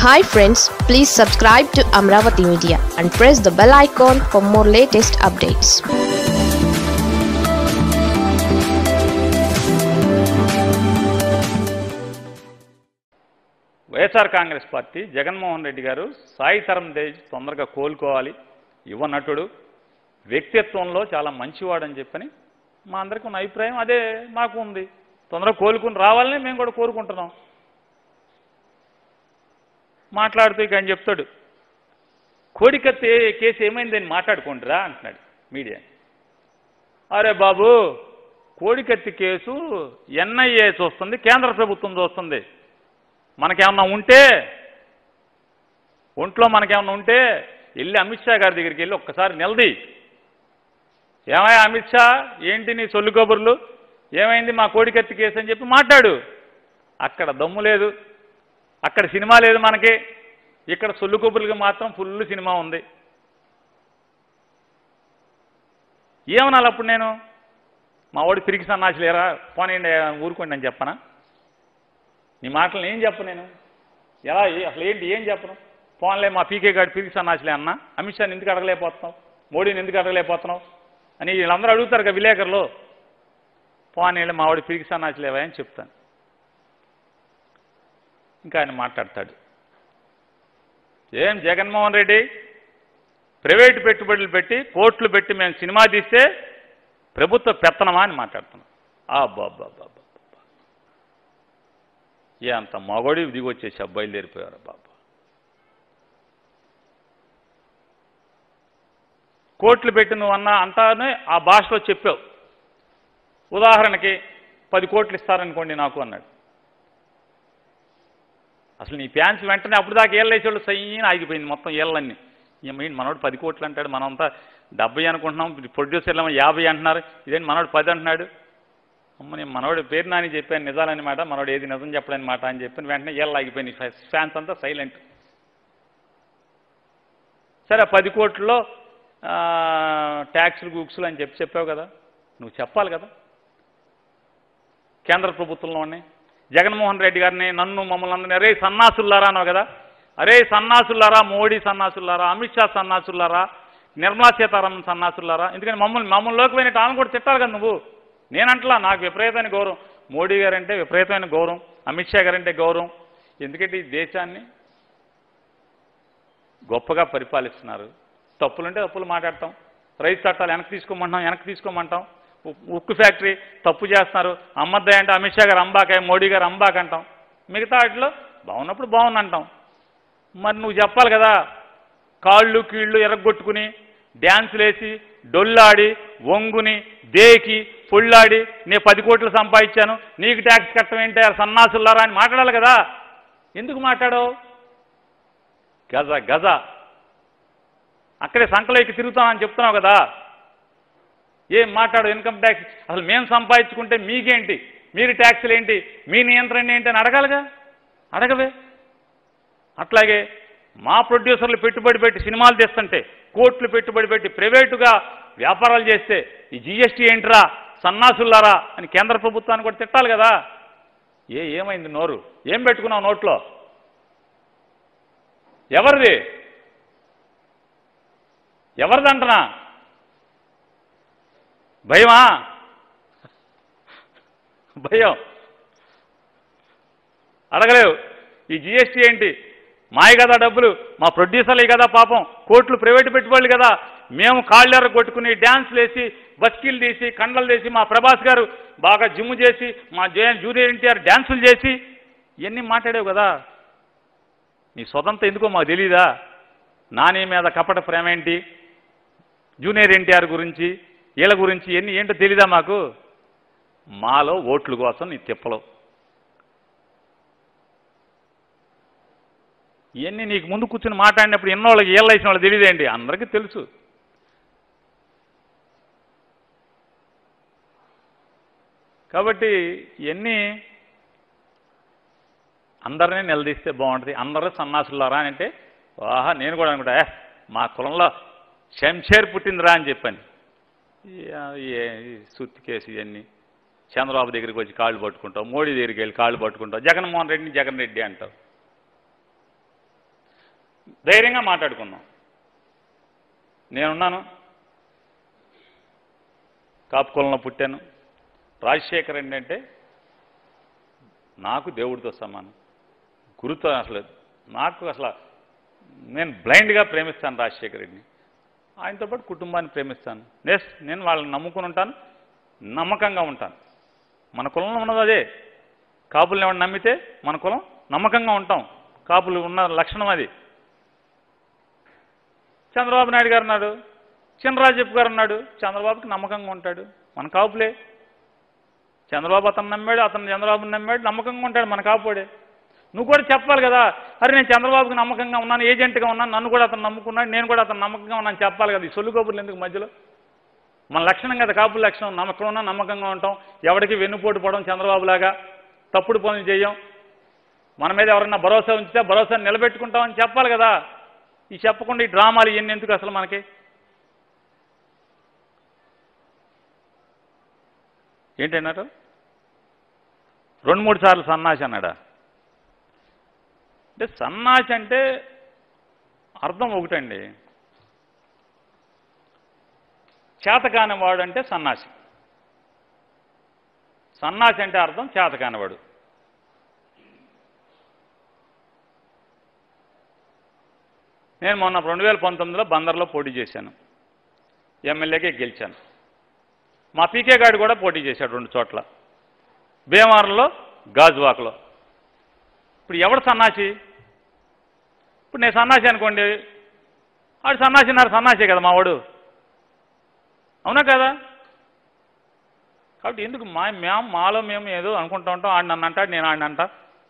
Hi friends please subscribe to Amaravati media and press the bell icon for more latest updates YSR Congress party Jaganmohan Reddy garu సాయి తరం తేజ్ తొందరగా కోలుకోవాలి యువ నటుడు వ్యక్తిత్వంలో చాలా మంచివాడని చెప్పని మా అందరికీ ఉన్న అభిప్రాయం అదే మాకు ఉంది తొందరగా కోలుకుని రావాలని మేము కూడా కోరుకుంటున్నాం మాట్లాడుతూ ఇక ఆయన చెప్తాడు కోడికత్తి కేసు ఏమైందని మాట్లాడుకుంటురా అంటున్నాడు మీడియా అరే బాబు కోడికత్తి కేసు ఎన్ఐఏ చూస్తుంది కేంద్ర ప్రభుత్వం చూస్తుంది మనకేమన్నా ఉంటే ఒంట్లో మనకేమన్నా ఉంటే వెళ్ళి అమిత్ షా గారి దగ్గరికి వెళ్ళి ఒక్కసారి నిలది ఏమయ్యా అమిత్ షా ఏంటి నీ సొల్లు కబుర్లు ఏమైంది మా కోడికత్తి కేసు అని చెప్పి మాట్లాడు అక్కడ దమ్ము లేదు అక్కడ సినిమా లేదు మనకి ఇక్కడ సొల్లు కబుర్లకి మాత్రం ఫుల్ సినిమా ఉంది ఏమనాలి అప్పుడు నేను మా వాడు తిరిగి సన్నాసి లేరా పోనీయండి ఊరుకోండి అని చెప్పనా నీ మాటలు ఏం చెప్పను నేను ఎలా ఏ- అసలు ఏంటి ఏం చెప్పను పోన్లే మా పీకే గారు పిరిగి సన్నాసిలే అన్న అమిత్ షాని ఎందుకు అడగలేకపోతున్నావు మోడీని ఎందుకు అడగలేకపోతున్నావు అని వీళ్ళందరూ అడుగుతారు కదా విలేకరులు పోనీళ్ళు మా వాడు పిరిగి సన్నాసిలేవా అని చెప్తాను ఇంకా ఆయన మాట్లాడతాడు ఏం జగన్మోహన్ రెడ్డి ప్రైవేటు పెట్టుబడులు పెట్టి కోట్లు పెట్టి మేము సినిమా తీస్తే ప్రభుత్వ పెత్తనమా అని మాట్లాడుతున్నాం అబ్బాబ్బాబ్బా ఏ అంత మగోడి దిగి వచ్చేసి బయలుదేరిపోయారు బాబా కోట్లు పెట్టి నువ్వు అన్న అంతానే ఆ భాషలో చెప్పావు ఉదాహరణకి పది కోట్లు ఇస్తారనుకోండి నాకు అన్నాడు అసలు నీ ఫ్యాన్స్ వెంటనే అప్పుడు దాకా ఏళ్ళు వేసేవాళ్ళు సయ్యని ఆగిపోయింది మొత్తం ఏళ్ళన్నీ ఏమైంది మనోడు పది కోట్లు అంటాడు మనంతా డెబ్బై అనుకుంటున్నాం ప్రొడ్యూసర్లు యాభై అంటున్నారు ఇదేంటి మనోడు పది అంటున్నాడు అమ్మ నేను మనోడు పేరు నాని చెప్పాను నిజాలని మాట మనోడు ఏది నిజం చెప్పలేని మాట అని చెప్పి వెంటనే ఏళ్ళు ఆగిపోయింది ఫ్యాన్స్ అంతా సైలెంట్ సరే ఆ పది కోట్లలో ట్యాక్సులు గూక్సులు అని చెప్పి చెప్పావు కదా నువ్వు చెప్పాలి కదా కేంద్ర ప్రభుత్వంలోనే జగన్మోహన్ రెడ్డి గారిని నన్ను మమ్మల్ని అందరినీ అరే సన్నాసుల్లారా అన్నావు కదా అరే సన్నాసుల్లారా మోడీ సన్నాసుల్లారా అమిత్ షా సన్నాసుల్లారా నిర్మలా సీతారామన్ సన్నాసుల్లారా ఎందుకని మమ్మల్ని మమ్మల్ని పోయినట్టు ఆమె కూడా తిట్టాలి కదా నువ్వు నేనంటలా నాకు విపరీతమైన గౌరవం మోడీ గారంటే విపరీతమైన గౌరవం అమిత్ షా గారంటే గౌరవం ఎందుకంటే ఈ దేశాన్ని గొప్పగా పరిపాలిస్తున్నారు తప్పులుంటే తప్పులు మాట్లాడతాం రైతు చట్టాలు వెనక్కి తీసుకోమంటాం వెనక్కి తీసుకోమంటాం ఉ- ఉక్కు ఫ్యాక్టరీ తప్పు చేస్తున్నారు అమ్మద్దాయి అంటే అమిత్ షా గారు అంబాకాయ మోడీ గారు అంబాక్ అంటాం మిగతా వాటిలో బాగున్నప్పుడు బాగుందంటాం మరి నువ్వు చెప్పాలి కదా కాళ్ళు కీళ్ళు ఎరగొట్టుకుని డ్యాన్సులు వేసి డొల్లాడి వంగుని దేకి పొళ్ళాడి నేను పది కోట్లు సంపాదించాను నీకు ట్యాక్స్ కట్టం ఏంటి సన్నాసులారా అని మాట్లాడాలి కదా ఎందుకు మాట్లాడవు గజ గజ అక్కడే సంకలో ఎక్కి తిరుగుతామని చెప్తున్నావు కదా ఏం మాట్లాడు ఇన్కమ్ ట్యాక్స్ అసలు మేము సంపాదించుకుంటే మీకేంటి మీరు ట్యాక్సులు ఏంటి మీ నియంత్రణ ఏంటి అని అడగాలిగా అడగవే అట్లాగే మా ప్రొడ్యూసర్లు పెట్టుబడి పెట్టి సినిమాలు తీస్తుంటే కోట్లు పెట్టుబడి పెట్టి ప్రైవేటుగా వ్యాపారాలు చేస్తే ఈ జీఎస్టీ ఏంట్రా సన్నాసుల్లారా అని కేంద్ర ప్రభుత్వాన్ని కూడా తిట్టాలి కదా ఏ ఏమైంది నోరు ఏం పెట్టుకున్నావు నోట్లో ఎవరిది ఎవరిదంటనా భయమా భయం అడగలేవు ఈ జిఎస్టీ ఏంటి మాయ కదా డబ్బులు మా ప్రొడ్యూసర్లే కదా పాపం కోట్లు ప్రైవేట్ పెట్టుబడులు కదా మేము కాళ్ళెర్ర కొట్టుకుని డ్యాన్స్లు వేసి బస్కీలు తీసి కండలు తీసి మా ప్రభాస్ గారు బాగా జిమ్ చేసి మా జే జూనియర్ ఎన్టీఆర్ డ్యాన్సులు చేసి ఇవన్నీ మాట్లాడావు కదా నీ స్వతంత్రం ఎందుకో మాకు తెలీదా నాని మీద కపట ప్రేమ ఏంటి జూనియర్ ఎన్టీఆర్ గురించి వీళ్ళ గురించి ఎన్ని ఏంటో తెలీదా మాకు మాలో ఓట్ల కోసం నీ తిప్పలు ఇవన్నీ నీకు ముందు కూర్చుని మాట్లాడినప్పుడు ఎన్నో వాళ్ళకి ఏళ్ళు వేసిన వాళ్ళు తెలియదేంటి అందరికీ తెలుసు కాబట్టి ఇవన్నీ అందరినీ నిలదీస్తే బాగుంటుంది అందరూ సన్నాసులారా అని అంటే ఆహా నేను కూడా అనుకుంటా "ఏ, మా కులంలో శంషేర్ పుట్టిందిరా అని చెప్పాను ఈ- ఈ- ఈ సుత్తి కేసు ఇవన్నీ చంద్రబాబు దగ్గరికి వచ్చి కాళ్ళు పట్టుకుంటావు మోడీ దగ్గరికి వెళ్ళి కాళ్ళు పట్టుకుంటావు జగన్మోహన్ రెడ్డిని జగన్ రెడ్డి అంటావు ధైర్యంగా మాట్లాడుకుందాం నేనున్నాను కాపు కులంలో పుట్టాను రాజశేఖర్ ఏంటంటే నాకు దేవుడితో సమానం గురుతో అసలు నాకు అసలు నేను బ్లైండ్గా ప్రేమిస్తాను రాజశేఖర్ రెడ్డిని ఆయనతో పాటు కుటుంబాన్ని ప్రేమిస్తాను నెక్స్ట్ నేను వాళ్ళని నమ్ముకుని ఉంటాను నమ్మకంగా ఉంటాను మన కులంలో ఉన్నది అదే కాపుల్ని ఎవరిని నమ్మితే మన కులం నమ్మకంగా ఉంటాం కాపులు ఉన్న లక్షణం అది చంద్రబాబు నాయుడు గారు ఉన్నాడు చినరాజప్ప గారు ఉన్నాడు చంద్రబాబుకి నమ్మకంగా ఉంటాడు మన కాపులే చంద్రబాబు అతను నమ్మాడు అతను చంద్రబాబుని నమ్మాడు నమ్మకంగా ఉంటాడు మన కాపుడే నువ్వు కూడా చెప్పాలి కదా అరే నేను చంద్రబాబుకి నమ్మకంగా ఉన్నాను ఏజెంట్గా ఉన్నాను నన్ను కూడా అతను నమ్ముకున్నాడు నేను కూడా అతను నమ్మకంగా ఉన్నాను చెప్పాలి కదా ఈ సొల్లు కబుర్లు ఎందుకు మధ్యలో మన లక్షణం కదా కాపుల లక్షణం నమ్మకం ఉన్నా నమ్మకంగా ఉంటాం ఎవరికి వెన్నుపోటు పడడం చంద్రబాబులాగా తప్పుడు పనులు చేయం మన మీద ఎవరన్నా భరోసా ఉంచితే భరోసా నిలబెట్టుకుంటామని చెప్పాలి కదా ఈ చెప్పకుండా ఈ డ్రామాలు ఇవన్నీ ఎందుకు అసలు మనకి ఏంటన్నారు రెండు మూడు సార్లు సన్నాసి అన్నాడా అంటే సన్నాసి అంటే అర్థం ఒకటండి చేతకాని వాడు అంటే సన్నాసి సన్నాసి అంటే అర్థం చేతకానివాడు నేను మొన్న రెండు వేల పంతొమ్మిదిలో బందర్లో పోటీ చేశాను ఎమ్మెల్యేకే గెలిచాను మా పీకే గాడు కూడా పోటీ చేశాడు రెండు చోట్ల భీమవరంలో గాజువాకలో ఇప్పుడు ఎవడు సన్నాసి ఇప్పుడు నేను సన్నాసి అనుకోండి ఆడు సన్నాసి అన్నారు సన్నాసే కదా మా వాడు అవునా కదా కాబట్టి ఎందుకు మా మేము మాలో మేము ఏదో అనుకుంటూ ఉంటాం ఆడు నన్ను అంటాడు నేను ఆడిని అంటా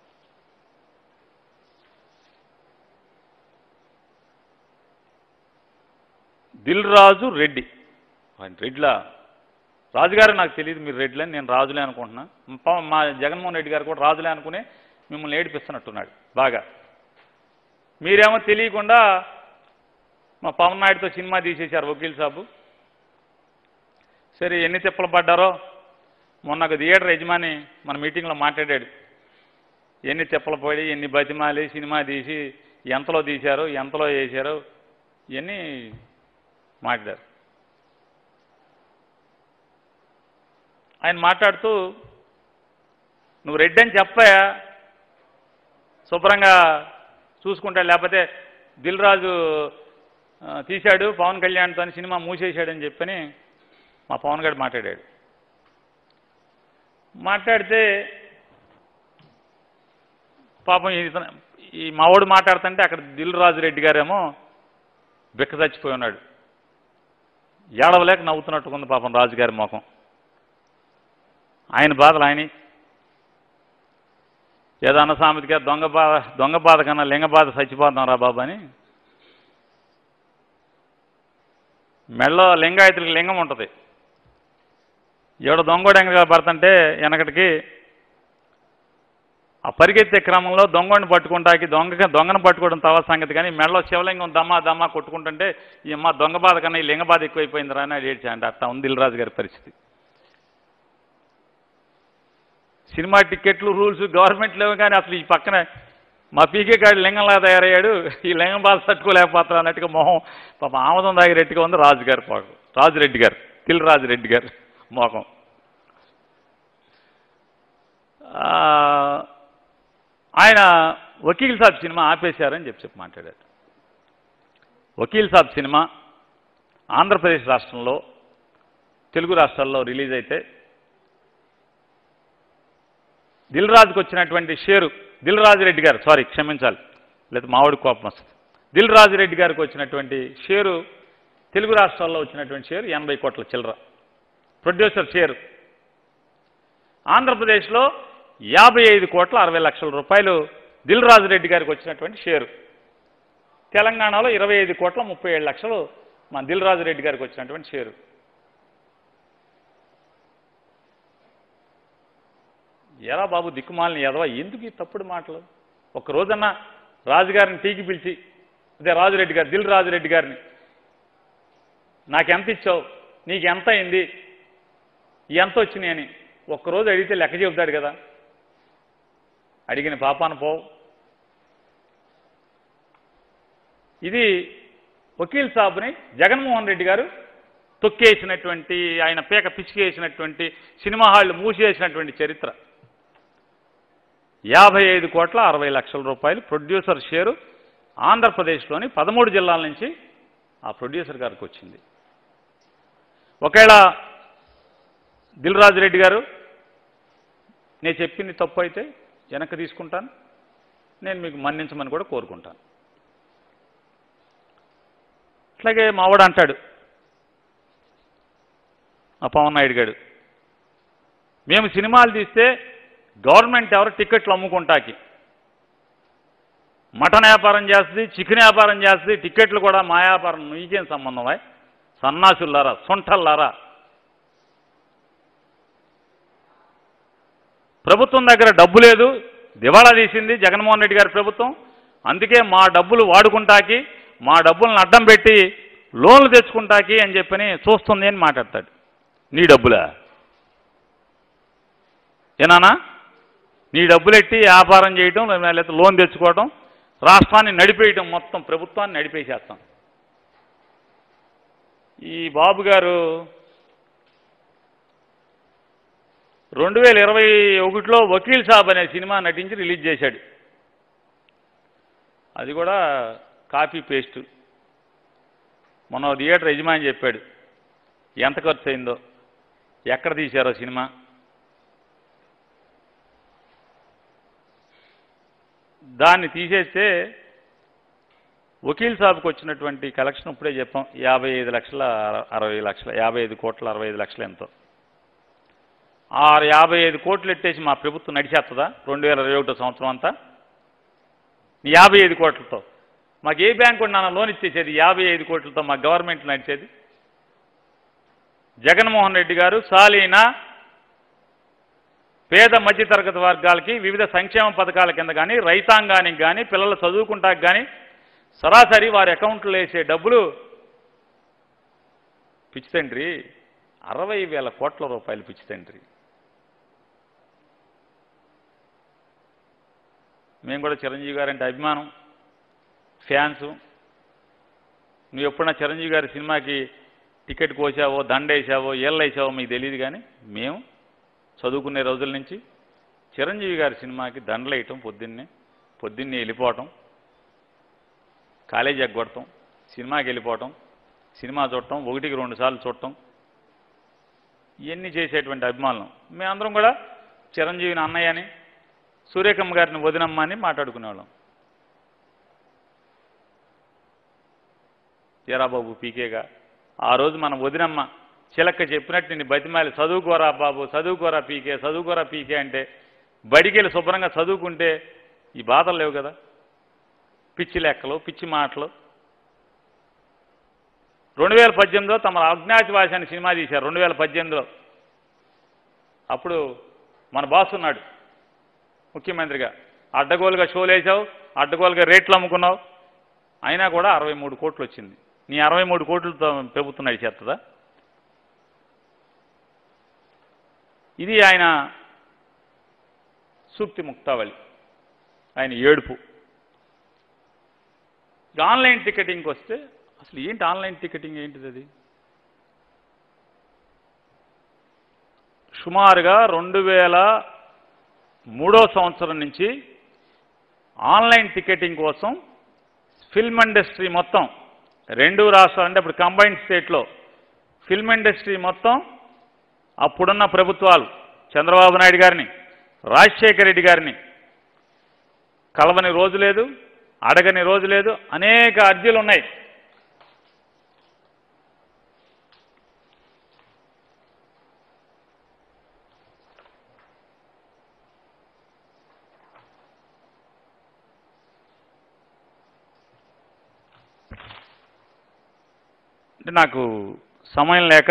దిల్ రాజు రెడ్డి ఆయన రెడ్లా రాజుగారు నాకు తెలియదు మీరు రెడ్లని నేను రాజులే అనుకుంటున్నా పాపం మా జగన్మోహన్ రెడ్డి గారు కూడా రాజులే అనుకుని మిమ్మల్ని ఏడిపిస్తున్నట్టున్నాడు బాగా మీరేమో తెలియకుండా మా పవన్ నాయుడుతో సినిమా తీసేశారు వకీల్ సాబు సరే ఎన్ని తిప్పలు పడ్డారో మొన్న ఒక థియేటర్ యజమాని మన మీటింగ్లో మాట్లాడాడు ఎన్ని తిప్పలు పడి ఎన్ని బతిమాలి సినిమా తీసి ఎంతలో తీశారు ఎంతలో వేశారు ఇవన్నీ మాట్లాడారు ఆయన మాట్లాడుతూ నువ్వు రెడ్డి అని చెప్పాయా శుభ్రంగా చూసుకుంటాడు లేకపోతే దిల్ రాజు ఆ, తీశాడు పవన్ కళ్యాణ్తో సినిమా మూసేశాడని చెప్పని మా పవన్ గారు మాట్లాడాడు మాట్లాడితే పాపం ఇతను ఈ మావాడు మాట్లాడుతుంటే అక్కడ దిల్ రాజు రెడ్డి గారేమో బిక్క చచ్చిపోయి ఉన్నాడు ఏడవలేక నవ్వుతున్నట్టుకుంది పాపం రాజుగారి ముఖం ఆయన బాధలు ఆయన ఏదో అన్న సామెతగా దొంగ బాధ దొంగ బాధ కన్నా లింగ బాధ చచ్చిపోతాం రా బాబు అని మెడలో లింగాయతులకి లింగం ఉంటుంది ఎవడ దొంగోడంగా పడుతుంటే వెనకటికి ఆ పరిగెత్తే క్రమంలో దొంగని పట్టుకుంటాకి దొంగ దొంగను పట్టుకోవడం తర్వాత సంగతి కానీ మెడలో శివలింగం దమ్మా దమ్మా కొట్టుకుంటుంటే ఈ అమ్మ దొంగ బాధ కన్నా ఈ లింగ బాధ ఎక్కువైపోయిందిరా అని ఏడ్చాయంట అట్లా ఉంది దిల్రాజు గారి పరిస్థితి సినిమా టికెట్లు రూల్స్ గవర్నమెంట్ లేవు కానీ అసలు ఈ పక్కన మా పీకే గాడి లింగంలా తయారయ్యాడు ఈ లింగం బాధ తట్టుకోలేకపోతారు అన్నట్టుగా మొహం పాప ఆమదం దాగిరెట్టుగా ఉంది రాజు గారి పాకు రాజురెడ్డి గారు తిల్ రాజురెడ్డి గారు మోకం ఆ, ఆయన వకీల్ సాబ్ సినిమా ఆపేశారని చెప్పి చెప్పి మాట్లాడారు వకీల్ సాబ్ సినిమా ఆంధ్రప్రదేశ్ రాష్ట్రంలో తెలుగు రాష్ట్రాల్లో రిలీజ్ అయితే దిల్ రాజుకు వచ్చినటువంటి షేరు దిల్ రాజు రెడ్డి గారు సారీ క్షమించాలి లేదా మామిడి కోపం వస్తుంది దిల్ రాజు రెడ్డి గారికి వచ్చినటువంటి షేరు తెలుగు రాష్ట్రాల్లో వచ్చినటువంటి షేరు ఎనభై కోట్ల చిల్లర ప్రొడ్యూసర్ షేరు ఆంధ్రప్రదేశ్లో యాభై ఐదు కోట్ల అరవై లక్షల రూపాయలు దిల్ రాజు రెడ్డి గారికి వచ్చినటువంటి షేరు తెలంగాణలో ఇరవై ఐదు కోట్ల ముప్పై ఏడు లక్షలు మా దిల్ రాజు రెడ్డి గారికి వచ్చినటువంటి షేరు ఎరా బాబు దిక్కుమాలిని ఎదవా ఎందుకు ఈ తప్పుడు మాటలు ఒక రోజన్నా రాజుగారిని టీకి పిలిచి అదే రాజురెడ్డి గారు దిల్ రాజురెడ్డి గారిని నాకెంత ఇచ్చావు నీకు ఎంత అయింది ఎంత వచ్చినాయి అని ఒక్కరోజు అడిగితే లెక్క చెబుతాడు కదా అడిగిన పాపాన పోవు ఇది వకీల్ సాబ్ని జగన్మోహన్ రెడ్డి గారు తొక్కేసినటువంటి ఆయన పేక పిసికేసినటువంటి సినిమా హాళ్ళు మూసేసినటువంటి చరిత్ర యాభై ఐదు కోట్ల అరవై లక్షల రూపాయలు ప్రొడ్యూసర్ షేరు ఆంధ్రప్రదేశ్లోని పదమూడు జిల్లాల నుంచి ఆ ప్రొడ్యూసర్ గారికి వచ్చింది ఒకవేళ దిల్ రాజు రెడ్డి గారు నేను చెప్పింది తప్పు అయితే వెనక్కి తీసుకుంటాను నేను మీకు మన్నించమని కూడా కోరుకుంటాను అట్లాగే మావాడు అంటాడు ఆ పవన్ నాయుడు గారు మేము సినిమాలు తీస్తే గవర్నమెంట్ ఎవరు టికెట్లు అమ్ముకుంటాకి మటన్ వ్యాపారం చేస్తుంది చికెన్ వ్యాపారం చేస్తుంది టికెట్లు కూడా మా వ్యాపారం నీకేం సంబంధం అయ్ సన్నాసులారా సొంటల్లారా ప్రభుత్వం దగ్గర డబ్బు లేదు దివాళా తీసింది జగన్మోహన్ రెడ్డి గారి ప్రభుత్వం అందుకే మా డబ్బులు వాడుకుంటాకి మా డబ్బులను అడ్డం పెట్టి లోన్లు తెచ్చుకుంటాకి అని చెప్పని చూస్తుంది అని మాట్లాడతాడు నీ డబ్బులా ఏనానా నీ డబ్బులెట్టి వ్యాపారం చేయటం లేకపోతే లోన్ తెచ్చుకోవటం రాష్ట్రాన్ని నడిపేయటం మొత్తం ప్రభుత్వాన్ని నడిపేసేస్తాం ఈ బాబు గారు రెండు వేల ఇరవై ఒకటిలో వకీల్ సాబ్ అనే సినిమా నటించి రిలీజ్ చేశాడు అది కూడా కాపీ పేస్ట్ మొన్న ఓ థియేటర్ యజమాని చెప్పాడు ఎంత ఖర్చు అయిందో ఎక్కడ తీశారో సినిమా దాన్ని తీసేస్తే వకీల్ సాబ్కి వచ్చినటువంటి కలెక్షన్ ఇప్పుడే చెప్పాం యాభై ఐదు లక్షల అర- అరవై లక్షల యాభై ఐదు కోట్ల అరవై ఐదు లక్షలు ఎంతో ఆ యాభై ఐదు కోట్లు ఎట్టేసి మా ప్రభుత్వం నడిచేస్తుందా రెండు వేల ఇరవై ఒకటో సంవత్సరం అంతా ఈ యాభై ఐదు కోట్లతో మాకు ఏ బ్యాంకు నాన్న లోన్ ఇచ్చేసేది యాభై ఐదు కోట్లతో మా గవర్నమెంట్ నడిచేది జగన్మోహన్ రెడ్డి గారు సాలీనా పేద మధ్యతరగతి వర్గాలకి వివిధ సంక్షేమ పథకాల కింద కానీ రైతాంగానికి కానీ పిల్లలు చదువుకుంటాకి కానీ సరాసరి వారి అకౌంట్లో వేసే డబ్బులు పిచ్చి తండ్రి అరవై వేల కోట్ల రూపాయలు పిచ్చి తండ్రి మేము కూడా చిరంజీవి గారంటే అభిమానం ఫ్యాన్స్ నువ్వు ఎప్పుడన్నా చిరంజీవి గారి సినిమాకి టికెట్ కోసావో దండేసావో ఏళ్ళేసావో మీకు తెలియదు కానీ మేము చదువుకునే రోజుల నుంచి చిరంజీవి గారి సినిమాకి దండలు వేయటం పొద్దున్నే పొద్దున్నే వెళ్ళిపోవటం కాలేజీ ఎగ్గొడటం సినిమాకి వెళ్ళిపోవటం సినిమా చూడటం ఒకటికి రెండు సార్లు చూడటం ఇవన్నీ చేసేటువంటి అభిమానులు మేమందరం కూడా చిరంజీవిని అన్నయ్య అని సూర్యకమ్మ గారిని వదినమ్మ అని మాట్లాడుకునేవాళ్ళం ఏరా బాబు పీకేగా ఆ రోజు మన వదినమ్మ చిలక్క చెప్పినట్టు నిన్ను బతిమాలి చదువుకోరా బాబు చదువుకోరా పీకే చదువుకోరా పీకే అంటే బడికెళ్ళి శుభ్రంగా చదువుకుంటే ఈ బాధలు లేవు కదా పిచ్చి లెక్కలు పిచ్చి మాటలు రెండు వేల పద్దెనిమిదిలో తమ అజ్ఞాతివాసి అనే సినిమా తీశారు రెండు వేల పద్దెనిమిదిలో అప్పుడు మన బాస్ ఉన్నాడు ముఖ్యమంత్రిగా అడ్డగోలుగా షోలు వేసావు అడ్డగోలుగా రేట్లు అమ్ముకున్నావు అయినా కూడా అరవై మూడు కోట్లు వచ్చింది నీ అరవై మూడు కోట్లతో ప్రభుత్వం నడిచేస్తుందా ఇది ఆయన సూక్తి ముక్తావళి ఆయన ఏడుపు ఇక ఆన్లైన్ టికెటింగ్కి వస్తే అసలు ఏంటి ఆన్లైన్ టికెటింగ్ ఏంటిది అది సుమారుగా రెండు వేల మూడో సంవత్సరం నుంచి ఆన్లైన్ టికెటింగ్ కోసం ఫిల్మ్ ఇండస్ట్రీ మొత్తం రెండు రాష్ట్రాలు అంటే ఇప్పుడు కంబైన్డ్ స్టేట్లో ఫిల్మ్ ఇండస్ట్రీ మొత్తం అప్పుడున్న ప్రభుత్వాలు చంద్రబాబు నాయుడు గారిని రాజశేఖర రెడ్డి గారిని కలవని రోజు లేదు అడగని రోజు లేదు అనేక అర్జీలు ఉన్నాయి అంటే నాకు సమయం లేక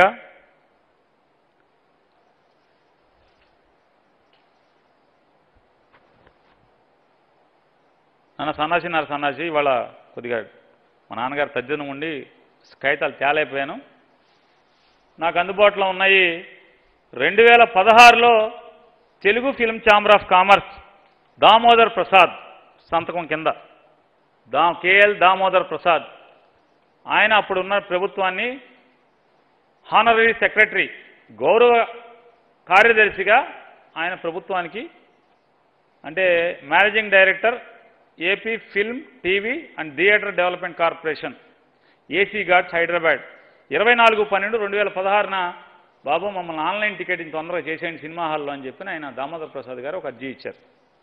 నాన్న సన్నాసి నాన్న సన్నాసి ఇవాళ కొద్దిగా మా నాన్నగారు తద్దినం ఉండి కాగితాలు తేలైపోయాను నాకు అందుబాటులో ఉన్నాయి రెండు వేల పదహారులో Telugu film chamber of commerce Damodar Prasad సంతకం కింద దా కేఎల్ దామోదర్ ప్రసాద్ ఆయన అప్పుడున్న ప్రభుత్వాన్ని హానరీ సెక్రటరీ గౌరవ కార్యదర్శిగా ఆయన ప్రభుత్వానికి అంటే managing director AP film TV and theatre development corporation ఏసీ ఘాట్స్ హైదరాబాద్ ఇరవై నాలుగు పన్నెండు రెండు వేల పదహారున బాబు మమ్మల్ని ఆన్లైన్ టికెటింగ్ తొందరగా చేసేయండి సినిమా హాల్లో అని చెప్పి ఆయన దామోదర్ ప్రసాద్ గారు ఒక అర్జీ ఇచ్చారు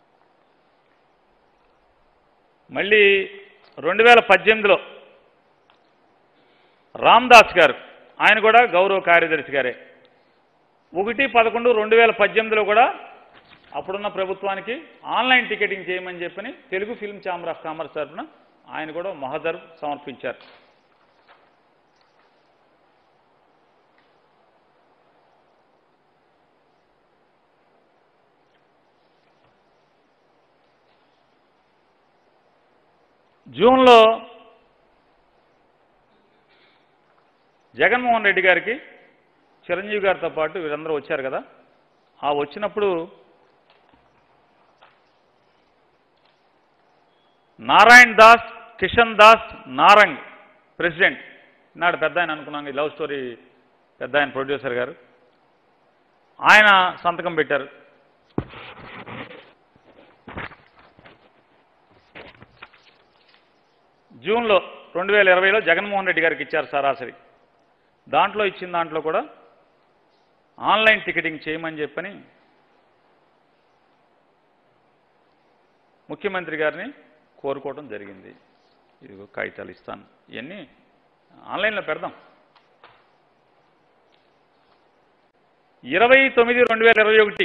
మళ్ళీ రెండు వేల పద్దెనిమిదిలో రామ్దాస్ గారు ఆయన కూడా గౌరవ కార్యదర్శి గారే ఒకటి పదకొండు రెండు వేల పద్దెనిమిదిలో కూడా అప్పుడున్న ప్రభుత్వానికి ఆన్లైన్ టికెటింగ్ చేయమని చెప్పని Telugu film chamber of commerce తరఫున ఆయన కూడా మహదర్ సమర్పించారు జూన్లో జగన్మోహన్ రెడ్డి గారికి చిరంజీవి గారితో పాటు వీరందరూ వచ్చారు కదా ఆ వచ్చినప్పుడు నారాయణ్ దాస్ కిషన్ దాస్ నారంగ్ ప్రెసిడెంట్ నాడు పెద్ద ఆయన అనుకున్నాం ఈ లవ్ స్టోరీ పెద్ద ఆయన ప్రొడ్యూసర్ గారు ఆయన సంతకం పెట్టారు జూన్లో రెండు వేల ఇరవైలో జగన్మోహన్ రెడ్డి గారికి ఇచ్చారు సరాసరి దాంట్లో ఇచ్చిన దాంట్లో కూడా ఆన్లైన్ టికెటింగ్ చేయమని చెప్పని ముఖ్యమంత్రి గారిని కోరుకోవడం జరిగింది ఇదిగో కాగితాలు ఇస్తాను ఇవన్నీ ఆన్లైన్లో పెడదాం ఇరవై తొమ్మిది రెండు వేల ఇరవై ఒకటి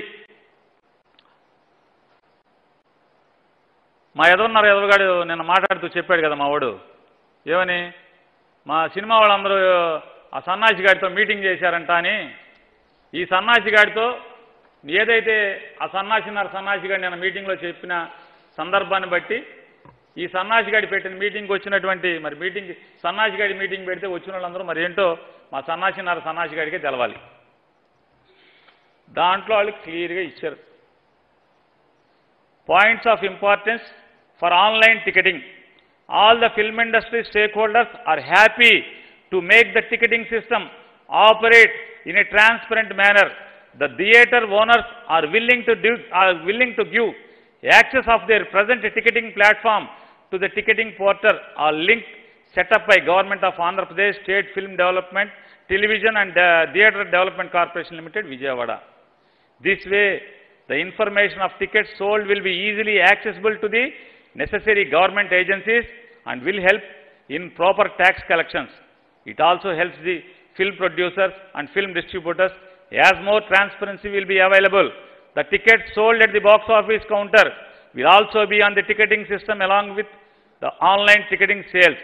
మా ఎదవన్నారు ఎదవగాడు నిన్న మాట్లాడుతూ చెప్పాడు కదా మా వాడు ఏమని మా సినిమా వాళ్ళందరూ ఆ సన్నాసి గాడితో మీటింగ్ చేశారంట అని ఈ సన్నాసి గాడితో ఏదైతే ఆ సన్నాసినారు సన్నాసి గాడి నేను మీటింగ్లో చెప్పిన సందర్భాన్ని బట్టి ఈ సన్నాసి గాడి పెట్టిన మీటింగ్కి వచ్చినటువంటి మరి మీటింగ్ సన్నాసి గాడి మీటింగ్ పెడితే వచ్చిన వాళ్ళందరూ మరి ఏంటో మా సన్నాసినారు సన్నాసి గాడికే తెలవాలి దాంట్లో వాళ్ళు క్లియర్గా ఇచ్చారు points of importance for online ticketing all the film industry stakeholders are happy to make the ticketing system operate in a transparent manner the theatre owners are willing to are willing to give access of their present ticketing platform to the ticketing portal or link set up by Government of Andhra Pradesh State Film Development, Television and uh, Theatre Development Corporation Limited, Vijayawada. This way, the information of tickets sold will be easily accessible to the necessary government agencies and will help in proper tax collections. It also helps the film producers and film distributors as more transparency will be available. The tickets sold at the box office counter will also be on the ticketing system along with the online ticketing sales.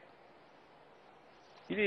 ఇది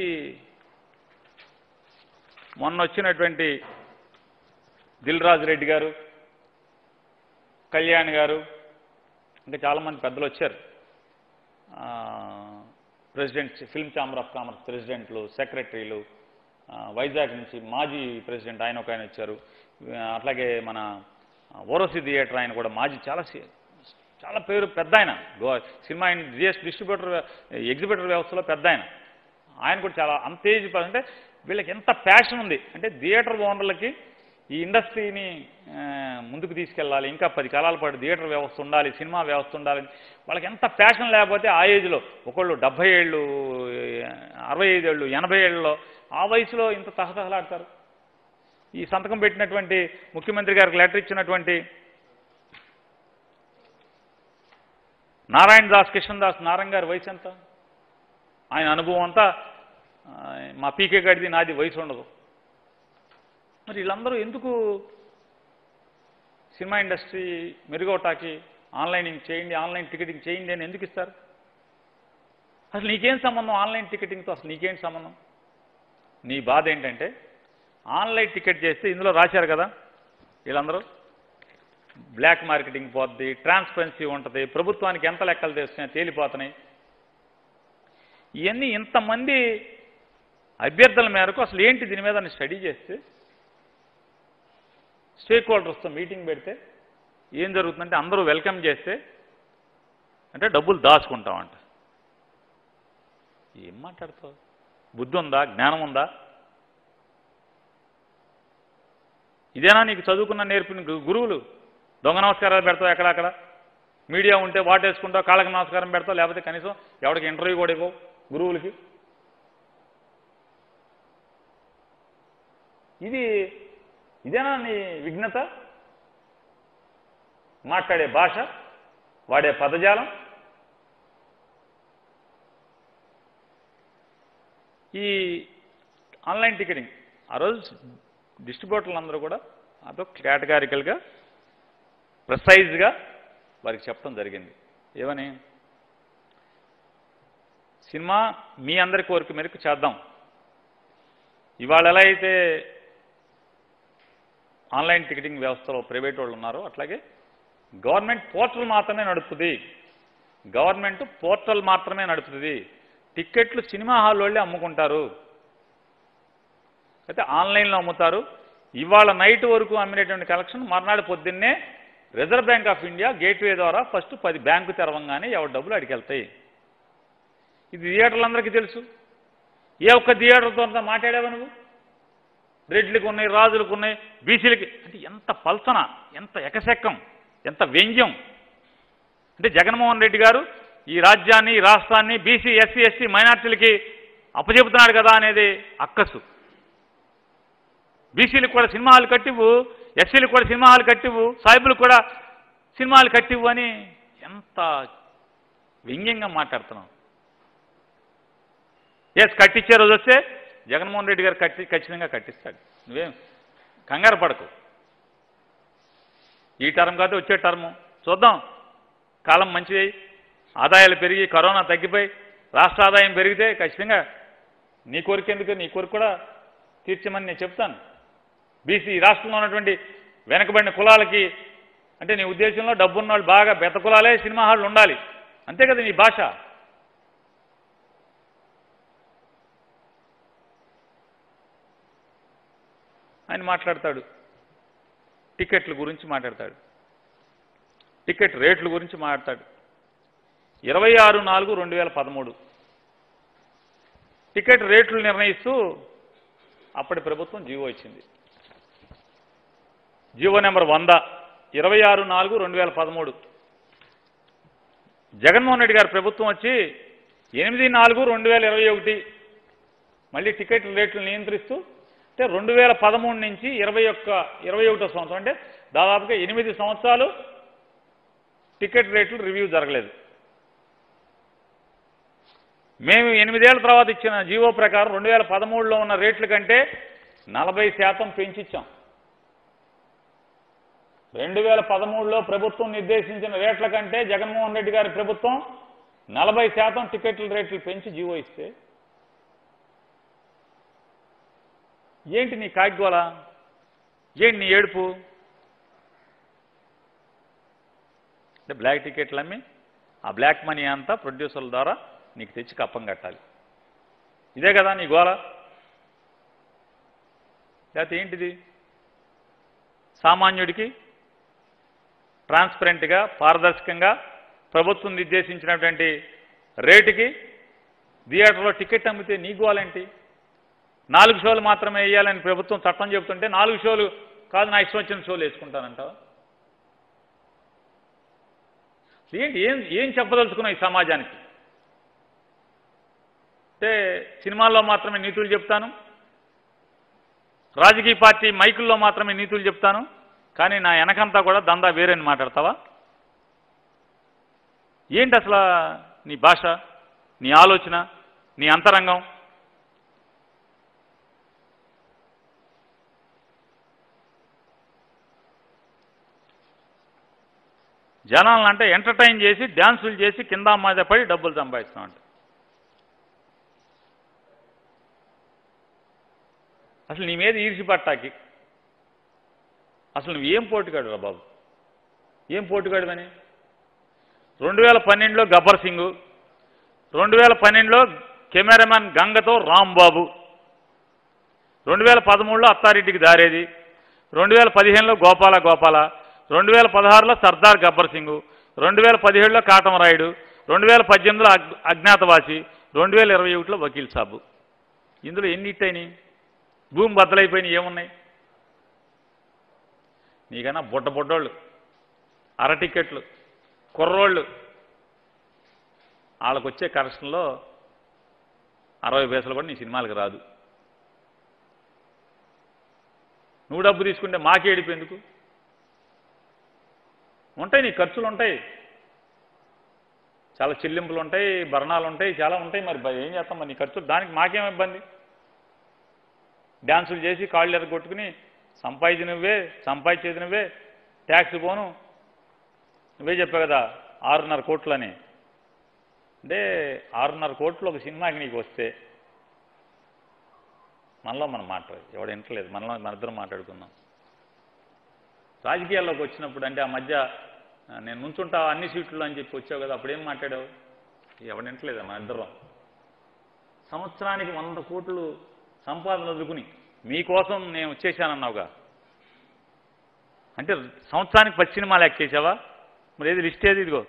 మొన్న వచ్చినటువంటి దిల్ రాజు రెడ్డి గారు కళ్యాణ్ గారు ఇంకా చాలామంది పెద్దలు వచ్చారు ఆ, president film chamber of commerce ప్రెసిడెంట్లు సెక్రటరీలు ఆ, వైజాగ్ నుంచి మాజీ ప్రెసిడెంట్ ఆయన ఒక ఆయన వచ్చారు ఆ, అట్లాగే మన ఓరోసి థియేటర్ ఆయన కూడా మాజీ చాలా సి- చాలా పేరు పెద్ద ఆయన గో- సినిమా జిఎస్ డిస్ట్రిబ్యూటర్ ఎగ్జిబిటర్ వ్యవస్థలో పెద్ద ఆయన ఆయన కూడా చాలా అంత ఏజ్ ప- అంటే వీళ్ళకి ఎంత ప్యాషన్ ఉంది అంటే థియేటర్ ఓనర్లకి ఈ ఇండస్ట్రీని ఆ, ముందుకు తీసుకెళ్ళాలి ఇంకా పది కాలాల పాటు థియేటర్ వ్యవస్థ ఉండాలి సినిమా వ్యవస్థ ఉండాలి వాళ్ళకి ఎంత ప్యాషన్ లేకపోతే ఆ ఏజ్లో ఒకళ్ళు డెబ్భై ఏళ్ళు అరవై ఐదేళ్ళు ఎనభై ఏళ్ళలో ఆ వయసులో ఇంత తహతహలాడతారు ఈ సంతకం పెట్టినటువంటి ముఖ్యమంత్రి గారికి లెటర్ ఇచ్చినటువంటి నారాయణ దాస్ కిషన్ దాస్ నారాయణ గారి వయసు ఎంత ఆయన అనుభవం అంతా ఆ, మా పీకే గడిది నాది వయసు ఉండదు మరి వీళ్ళందరూ ఎందుకు సినిమా ఇండస్ట్రీ మెరుగవటానికి ఆన్లైనింగ్ చేయండి ఆన్లైన్ టికెటింగ్ చేయండి అని ఎందుకు ఇస్తారు అసలు నీకేం సంబంధం ఆన్లైన్ టికెటింగ్తో అసలు నీకేం సంబంధం నీ బాధ ఏంటంటే ఆన్లైన్ టికెట్ చేస్తే ఇందులో రాశారు కదా వీళ్ళందరూ బ్లాక్ మార్కెటింగ్ పోద్ది ట్రాన్స్పరెన్సీ ఉంటుంది ప్రభుత్వానికి ఎంత లెక్కలు తెస్తున్నాయి తేలిపోతున్నాయి ఇవన్నీ ఇంతమంది అభ్యర్థుల మేరకు అసలు ఏంటి దీని మీద స్టడీ చేస్తే స్టేక్ హోల్డర్స్తో మీటింగ్ పెడితే ఏం జరుగుతుందంటే అందరూ వెల్కమ్ చేస్తే అంటే డబ్బులు దాచుకుంటామంట ఏం మాట్లాడతావు బుద్ధి ఉందా జ్ఞానం ఉందా ఇదేనా నీకు చదువుకున్న నేర్పిన గు- గురువులు దొంగ నమస్కారాలు పెడతావు ఎక్కడక్కడ మీడియా ఉంటే వాటేసుకుంటావు కాళ్ళకి నమస్కారం పెడతావు లేకపోతే కనీసం ఎవరికి ఇంటర్వ్యూ కూడా ఇవ్వవు గురువులకి ఇది ఇదేనా నీ విఘ్నత మాట్లాడే భాష వాడే పదజాలం ఈ ఆన్లైన్ టికెటింగ్ ఆ రోజు డిస్ట్రిబ్యూటర్లు అందరూ కూడా అదో కేటగారికల్గా ప్రిసైజ్గా వారికి చెప్పడం జరిగింది ఏమని సినిమా మీ అందరి కోరిక మేరకు చేద్దాం ఇవాళ ఎలా అయితే ఆన్లైన్ టికెటింగ్ వ్యవస్థలో ప్రైవేట్ వాళ్ళు ఉన్నారో అట్లాగే గవర్నమెంట్ పోర్టల్ మాత్రమే నడుపుతుంది గవర్నమెంట్ పోర్టల్ మాత్రమే నడుపుతుంది టిక్కెట్లు సినిమా హాల్ వాళ్ళే అమ్ముకుంటారు అయితే ఆన్లైన్లో అమ్ముతారు ఇవాళ నైట్ వరకు అమ్మినటువంటి కలెక్షన్ మర్నాడు పొద్దున్నే Reserve Bank of India gateway ద్వారా ఫస్ట్ పది బ్యాంకు తెరవంగానే ఎవరి డబ్బులు అడిగి వెళ్తాయి ఇది థియేటర్లందరికీ తెలుసు ఏ ఒక్క థియేటర్తో అంతా మాట్లాడావా నువ్వు రెడ్లకు ఉన్నాయి రాజులకు ఉన్నాయి బీసీలకి అంటే ఎంత పల్సన ఎంత ఎకశెక్కం ఎంత వ్యంగ్యం అంటే జగన్మోహన్ రెడ్డి గారు ఈ రాజ్యాన్ని ఈ రాష్ట్రాన్ని బీసీ ఎస్సీ ఎస్టీ మైనార్టీలకి అప్పచెబుతున్నాడు కదా అనేది అక్కసు బీసీలకు కూడా సినిమా హాల్ కట్టివ్వు ఎస్సీలకు కూడా సినిమా హాల్ కట్టివ్వు సాయిబులకు కూడా సినిమా హాల్ కట్టివ్వు అని ఎంత వ్యంగ్యంగా మాట్లాడుతున్నావు ఎస్ కట్టించే రోజు వస్తే జగన్మోహన్ రెడ్డి గారు కట్టి ఖచ్చితంగా కట్టిస్తాడు నువ్వేం కంగారు పడకు ఈ టర్మ్ కాదు వచ్చే టర్ము చూద్దాం కాలం మంచిది ఆదాయాలు పెరిగి కరోనా తగ్గిపోయి రాష్ట్ర ఆదాయం పెరిగితే ఖచ్చితంగా నీ కోరిక ఎందుకు నీ కోరిక కూడా తీర్చమని నేను చెప్తాను బీసీ రాష్ట్రంలో ఉన్నటువంటి వెనకబడిన కులాలకి అంటే నీ ఉద్దేశంలో డబ్బున్న వాళ్ళు బాగా బెత్త కులాలే సినిమా హాళ్ళు ఉండాలి అంతే కదా నీ భాష ఆయన మాట్లాడతాడు టికెట్ల గురించి మాట్లాడతాడు టికెట్ రేట్ల గురించి మాట్లాడతాడు ఇరవై ఆరు నాలుగు రెండు వేల పదమూడు టికెట్ రేట్లు నిర్ణయిస్తూ అప్పటి ప్రభుత్వం జీవో ఇచ్చింది జీవో నెంబర్ వంద ఇరవై ఆరు నాలుగు రెండు వేల పదమూడు జగన్మోహన్ రెడ్డి గారి ప్రభుత్వం వచ్చి ఎనిమిది నాలుగు రెండు వేల ఇరవై ఒకటి మళ్ళీ టికెట్ రేట్లు నియంత్రిస్తూ అంటే రెండు వేల పదమూడు నుంచి ఇరవై ఒక్క ఇరవై ఒకటో సంవత్సరం అంటే దాదాపుగా ఎనిమిది సంవత్సరాలు టికెట్ రేట్లు రివ్యూ జరగలేదు మేము ఎనిమిదేళ్ల తర్వాత ఇచ్చిన జీవో ప్రకారం రెండు వేల పదమూడులో ఉన్న రేట్ల కంటే నలభై శాతం పెంచిచ్చాం రెండు వేల పదమూడులో ప్రభుత్వం నిర్దేశించిన రేట్ల కంటే జగన్మోహన్ రెడ్డి గారి ప్రభుత్వం నలభై శాతం టికెట్ల రేట్లు పెంచి జీవో ఇస్తే ఏంటి నీ కాగ్గోల ఏంటి నీ ఏడుపు అంటే బ్లాక్ టికెట్లు అమ్మి ఆ బ్లాక్ మనీ అంతా ప్రొడ్యూసర్ల ద్వారా నీకు తెచ్చి కప్పం కట్టాలి ఇదే కదా నీ గోల లేకపోతే ఏంటిది సామాన్యుడికి ట్రాన్స్పరెంట్గా పారదర్శకంగా ప్రభుత్వం నిర్దేశించినటువంటి రేటుకి థియేటర్లో టికెట్ అమ్మితే నీ గోలేంటి నాలుగు షోలు మాత్రమే వేయాలని ప్రభుత్వం చట్టం చెబుతుంటే నాలుగు షోలు కాదు నా ఇష్టం వచ్చిన షోలు వేసుకుంటానంటావా ఏంటి ఏం ఏం చెప్పదలుచుకున్నావు ఈ సమాజానికి అంటే సినిమాల్లో మాత్రమే నీతులు చెప్తాను రాజకీయ పార్టీ మైకుల్లో మాత్రమే నీతులు చెప్తాను కానీ నా వెనకంతా కూడా దందా వేరేని మాట్లాడతావా ఏంటి అసలు నీ భాష నీ ఆలోచన నీ అంతరంగం జనాలను అంటే ఎంటర్టైన్ చేసి డ్యాన్సులు చేసి కింద మీద పడి డబ్బులు సంపాదిస్తున్నాం అంట అసలు నీ మీద ఈర్చి పట్టాకి అసలు నువ్వు ఏం పోటుగాడు రా బాబు ఏం పోటుగాడువని రెండు వేల పన్నెండులో గబ్బర్ సింగ్ రెండు వేల పన్నెండులో కెమెరామెన్ గంగతో రాంబాబు రెండు వేల పదమూడులో అత్తారెడ్డికి దారేది రెండు వేల పదిహేనులో గోపాల గోపాల రెండు వేల పదహారులో సర్దార్ గబ్బర్ సింగ్ రెండు వేల పదిహేడులో కాటమరాయుడు రెండు వేల పద్దెనిమిదిలో అగ్ అజ్ఞాతవాసి రెండు వేల ఇరవై ఒకటిలో వకీల్ సాబు ఇందులో ఎన్ని హిట్ అయినాయి భూమి బద్దలైపోయినాయి ఏమున్నాయి నీకన్నా బుడ్డ బుడ్డోళ్ళు అర టికెట్లు కుర్రోళ్ళు వాళ్ళకు వచ్చే కరెక్షన్లో అరవై పైసలు కూడా నీ సినిమాలకు రాదు నువ్వు డబ్బు తీసుకుంటే మాకే ఏడిపి ఎందుకు ఉంటాయి నీ ఖర్చులు ఉంటాయి చాలా చెల్లింపులు ఉంటాయి భరణాలు ఉంటాయి చాలా ఉంటాయి మరి బ- ఏం చేస్తాం మరి నీ ఖర్చులు దానికి మాకేం ఇబ్బంది డ్యాన్సులు చేసి కాళ్ళు ఎరగొట్టుకుని సంపాదించి నువ్వే సంపాదించేది నువ్వే ట్యాక్స్ పోను నువ్వే చెప్పావు కదా ఆరున్నర కోట్లని అంటే ఆరున్నర కోట్లు ఒక సినిమాకి నీకు వస్తే మనలో మనం మాట్లాడు ఎవడు వింటలేదు మనలో మన ఇద్దరం మాట్లాడుకుందాం రాజకీయాల్లోకి వచ్చినప్పుడు అంటే ఆ మధ్య ఆ, నేను నుంచుంటా అన్ని సీట్లు అని చెప్పి వచ్చావు కదా అప్పుడేం మాట్లాడావు ఎవడు వింటలేదా మన ఇద్దరం సంవత్సరానికి వంద కోట్లు సంపాదన వదులుకుని మీకోసం నేను వచ్చేసానన్నావుగా అంటే సంవత్సరానికి పది సినిమాలు ఎక్కేసావా మరి ఏది లిస్ట్ ఏది ఇదిగో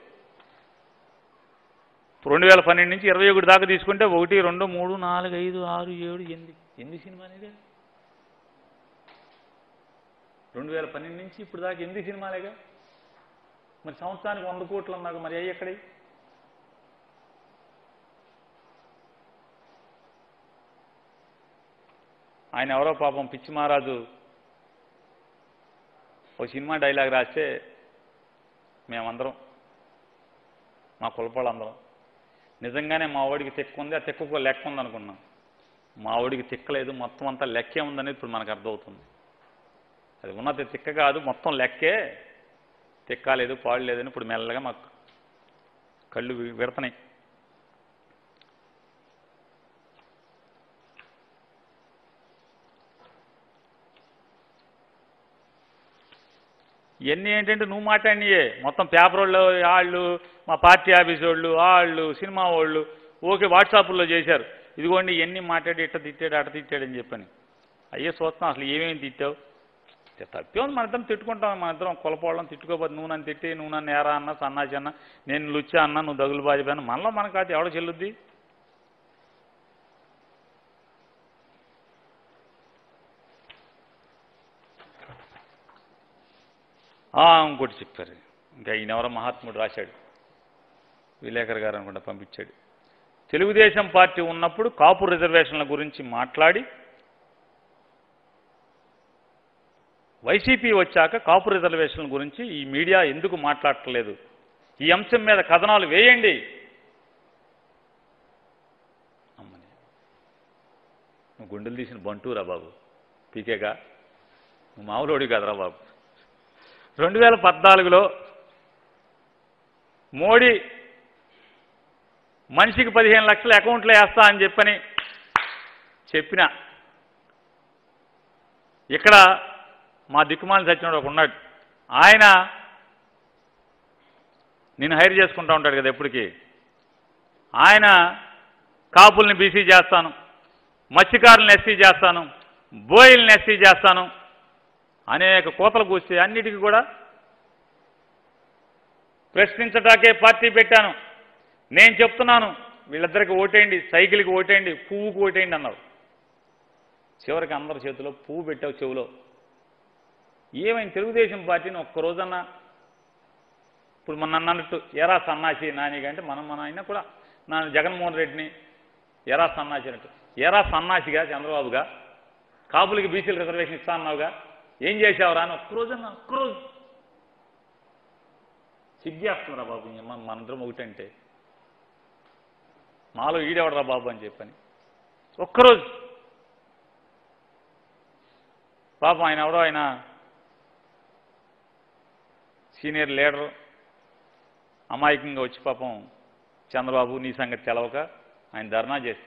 రెండు వేల పన్నెండు నుంచి ఇరవై ఒకటి దాకా తీసుకుంటే ఒకటి రెండు మూడు నాలుగు ఐదు ఆరు ఏడు ఎనిమిది ఎనిమిది సినిమా అనేది రెండు వేల పన్నెండు నుంచి ఇప్పుడు దాకా ఎనిమిది సినిమాలేగా మరి సంవత్సరానికి వంద కోట్లు అన్నాక మరి అయ్యి ఎక్కడి ఆయన ఎవరో పాపం పిచ్చి మహారాజు ఒక సినిమా డైలాగ్ రాస్తే మేమందరం మా కులపాళ్ళందరం నిజంగానే మా వాడికి తిక్కు ఉంది ఆ తిక్కకు లెక్క ఉంది అనుకున్నాం మా వాడికి తిక్కలేదు మొత్తం అంతా లెక్కే ఉందనేది ఇప్పుడు మనకు అర్థమవుతుంది అది ఉన్నది తిక్క కాదు మొత్తం లెక్కే తిక్కాలేదు పాడలేదని ఇప్పుడు మెల్లగా మాకు కళ్ళు వి- విడతనాయి ఇవన్నీ ఏంటంటే నువ్వు మాట్లాడినయే మొత్తం పేపర్ వాళ్ళు వాళ్ళు మా పార్టీ ఆఫీస్ వాళ్ళు వాళ్ళు సినిమా వాళ్ళు ఓకే వాట్సాప్లో చేశారు ఇదిగోండి ఇవన్నీ మాట్లాడి ఇట్ట తిట్టాడు అట్ట తిట్టాడు అని చెప్పని అయ్యే చూస్తాం అసలు ఏమేమి తిట్టావు తప్పే ఉంది మన ఇద్దరం తిట్టుకుంటాం మన ఇద్దరం కులపోవడం తిట్టుకోపోతే నువ్వు నన్ను తిట్టి నువ్వు నన్ను ఏరా అన్న సన్నాసి అన్న నేను లుచ్చా అన్న నువ్వు దగులు బాజిపోయినా మనలో మనకు అది ఎవడ చెల్లుద్ది ఆ, ఇంకోటి చెప్పారు ఇంకా ఈయన ఎవరో మహాత్ముడు రాశాడు విలేకర్ గారు అనుకుంటా పంపించాడు తెలుగుదేశం పార్టీ ఉన్నప్పుడు కాపు రిజర్వేషన్ల గురించి మాట్లాడి వైసీపీ వచ్చాక కాపు రిజర్వేషన్ల గురించి ఈ మీడియా ఎందుకు మాట్లాడట్లేదు ఈ అంశం మీద కథనాలు వేయండి అమ్మని నువ్వు గుండెలు తీసిన బంటూరా బాబు పీకేగా నువ్వు మామూలుడి కదరా బాబు రెండు వేల పద్నాలుగులో మోడీ మనిషికి పదిహేను లక్షల అకౌంట్లో వేస్తా అని చెప్పని చెప్పిన ఇక్కడ మా దిక్కుమాలి సచ్చినోడు ఒక ఉన్నాడు ఆయన నేను హైర్ చేసుకుంటా ఉంటాడు కదా ఎప్పటికీ ఆయన కాపుల్ని బీసీ చేస్తాను మత్స్యకారులను ఎస్సీ చేస్తాను బోయిల్ని ఎస్సీ చేస్తాను అనేక కోతలు కూస్తే అన్నిటికీ కూడా ప్రశ్నించటాకే పార్టీ పెట్టాను నేను చెప్తున్నాను వీళ్ళిద్దరికి ఓటేయండి సైకిల్కి ఓటేయండి పువ్వుకి ఓటేయండి అన్నారు చివరికి అందరి చేతిలో పువ్వు పెట్టావు చెవులో ఏమైంది తెలుగుదేశం పార్టీని ఒక్క రోజన్నా ఇప్పుడు మన నన్ను అన్నట్టు ఎరా సన్నాసి నాని అంటే మనం మన అయినా కూడా నా జగన్మోహన్ రెడ్డిని ఎరా సన్నాసి అన్నట్టు ఎరా సన్నాసిగా చంద్రబాబుగా కాపులకి బీసీలు రిజర్వేషన్ ఇస్తా అన్నావుగా ఏం చేసావురా అని ఒక్కరోజన్నా ఒక్కరోజు సిగ్గేస్తుందిరా బాబు ఇంక మన మనందరం ఒకటంటే మాలో ఈడెవడరా బాబు అని చెప్పని ఒక్కరోజు పాపం ఆయన ఎవడో ఆయన సీనియర్ లీడర్ అమాయకంగా వచ్చి పాపం చంద్రబాబు నీ సంగతి తెలవక ఆయన ధర్నా చేస్తే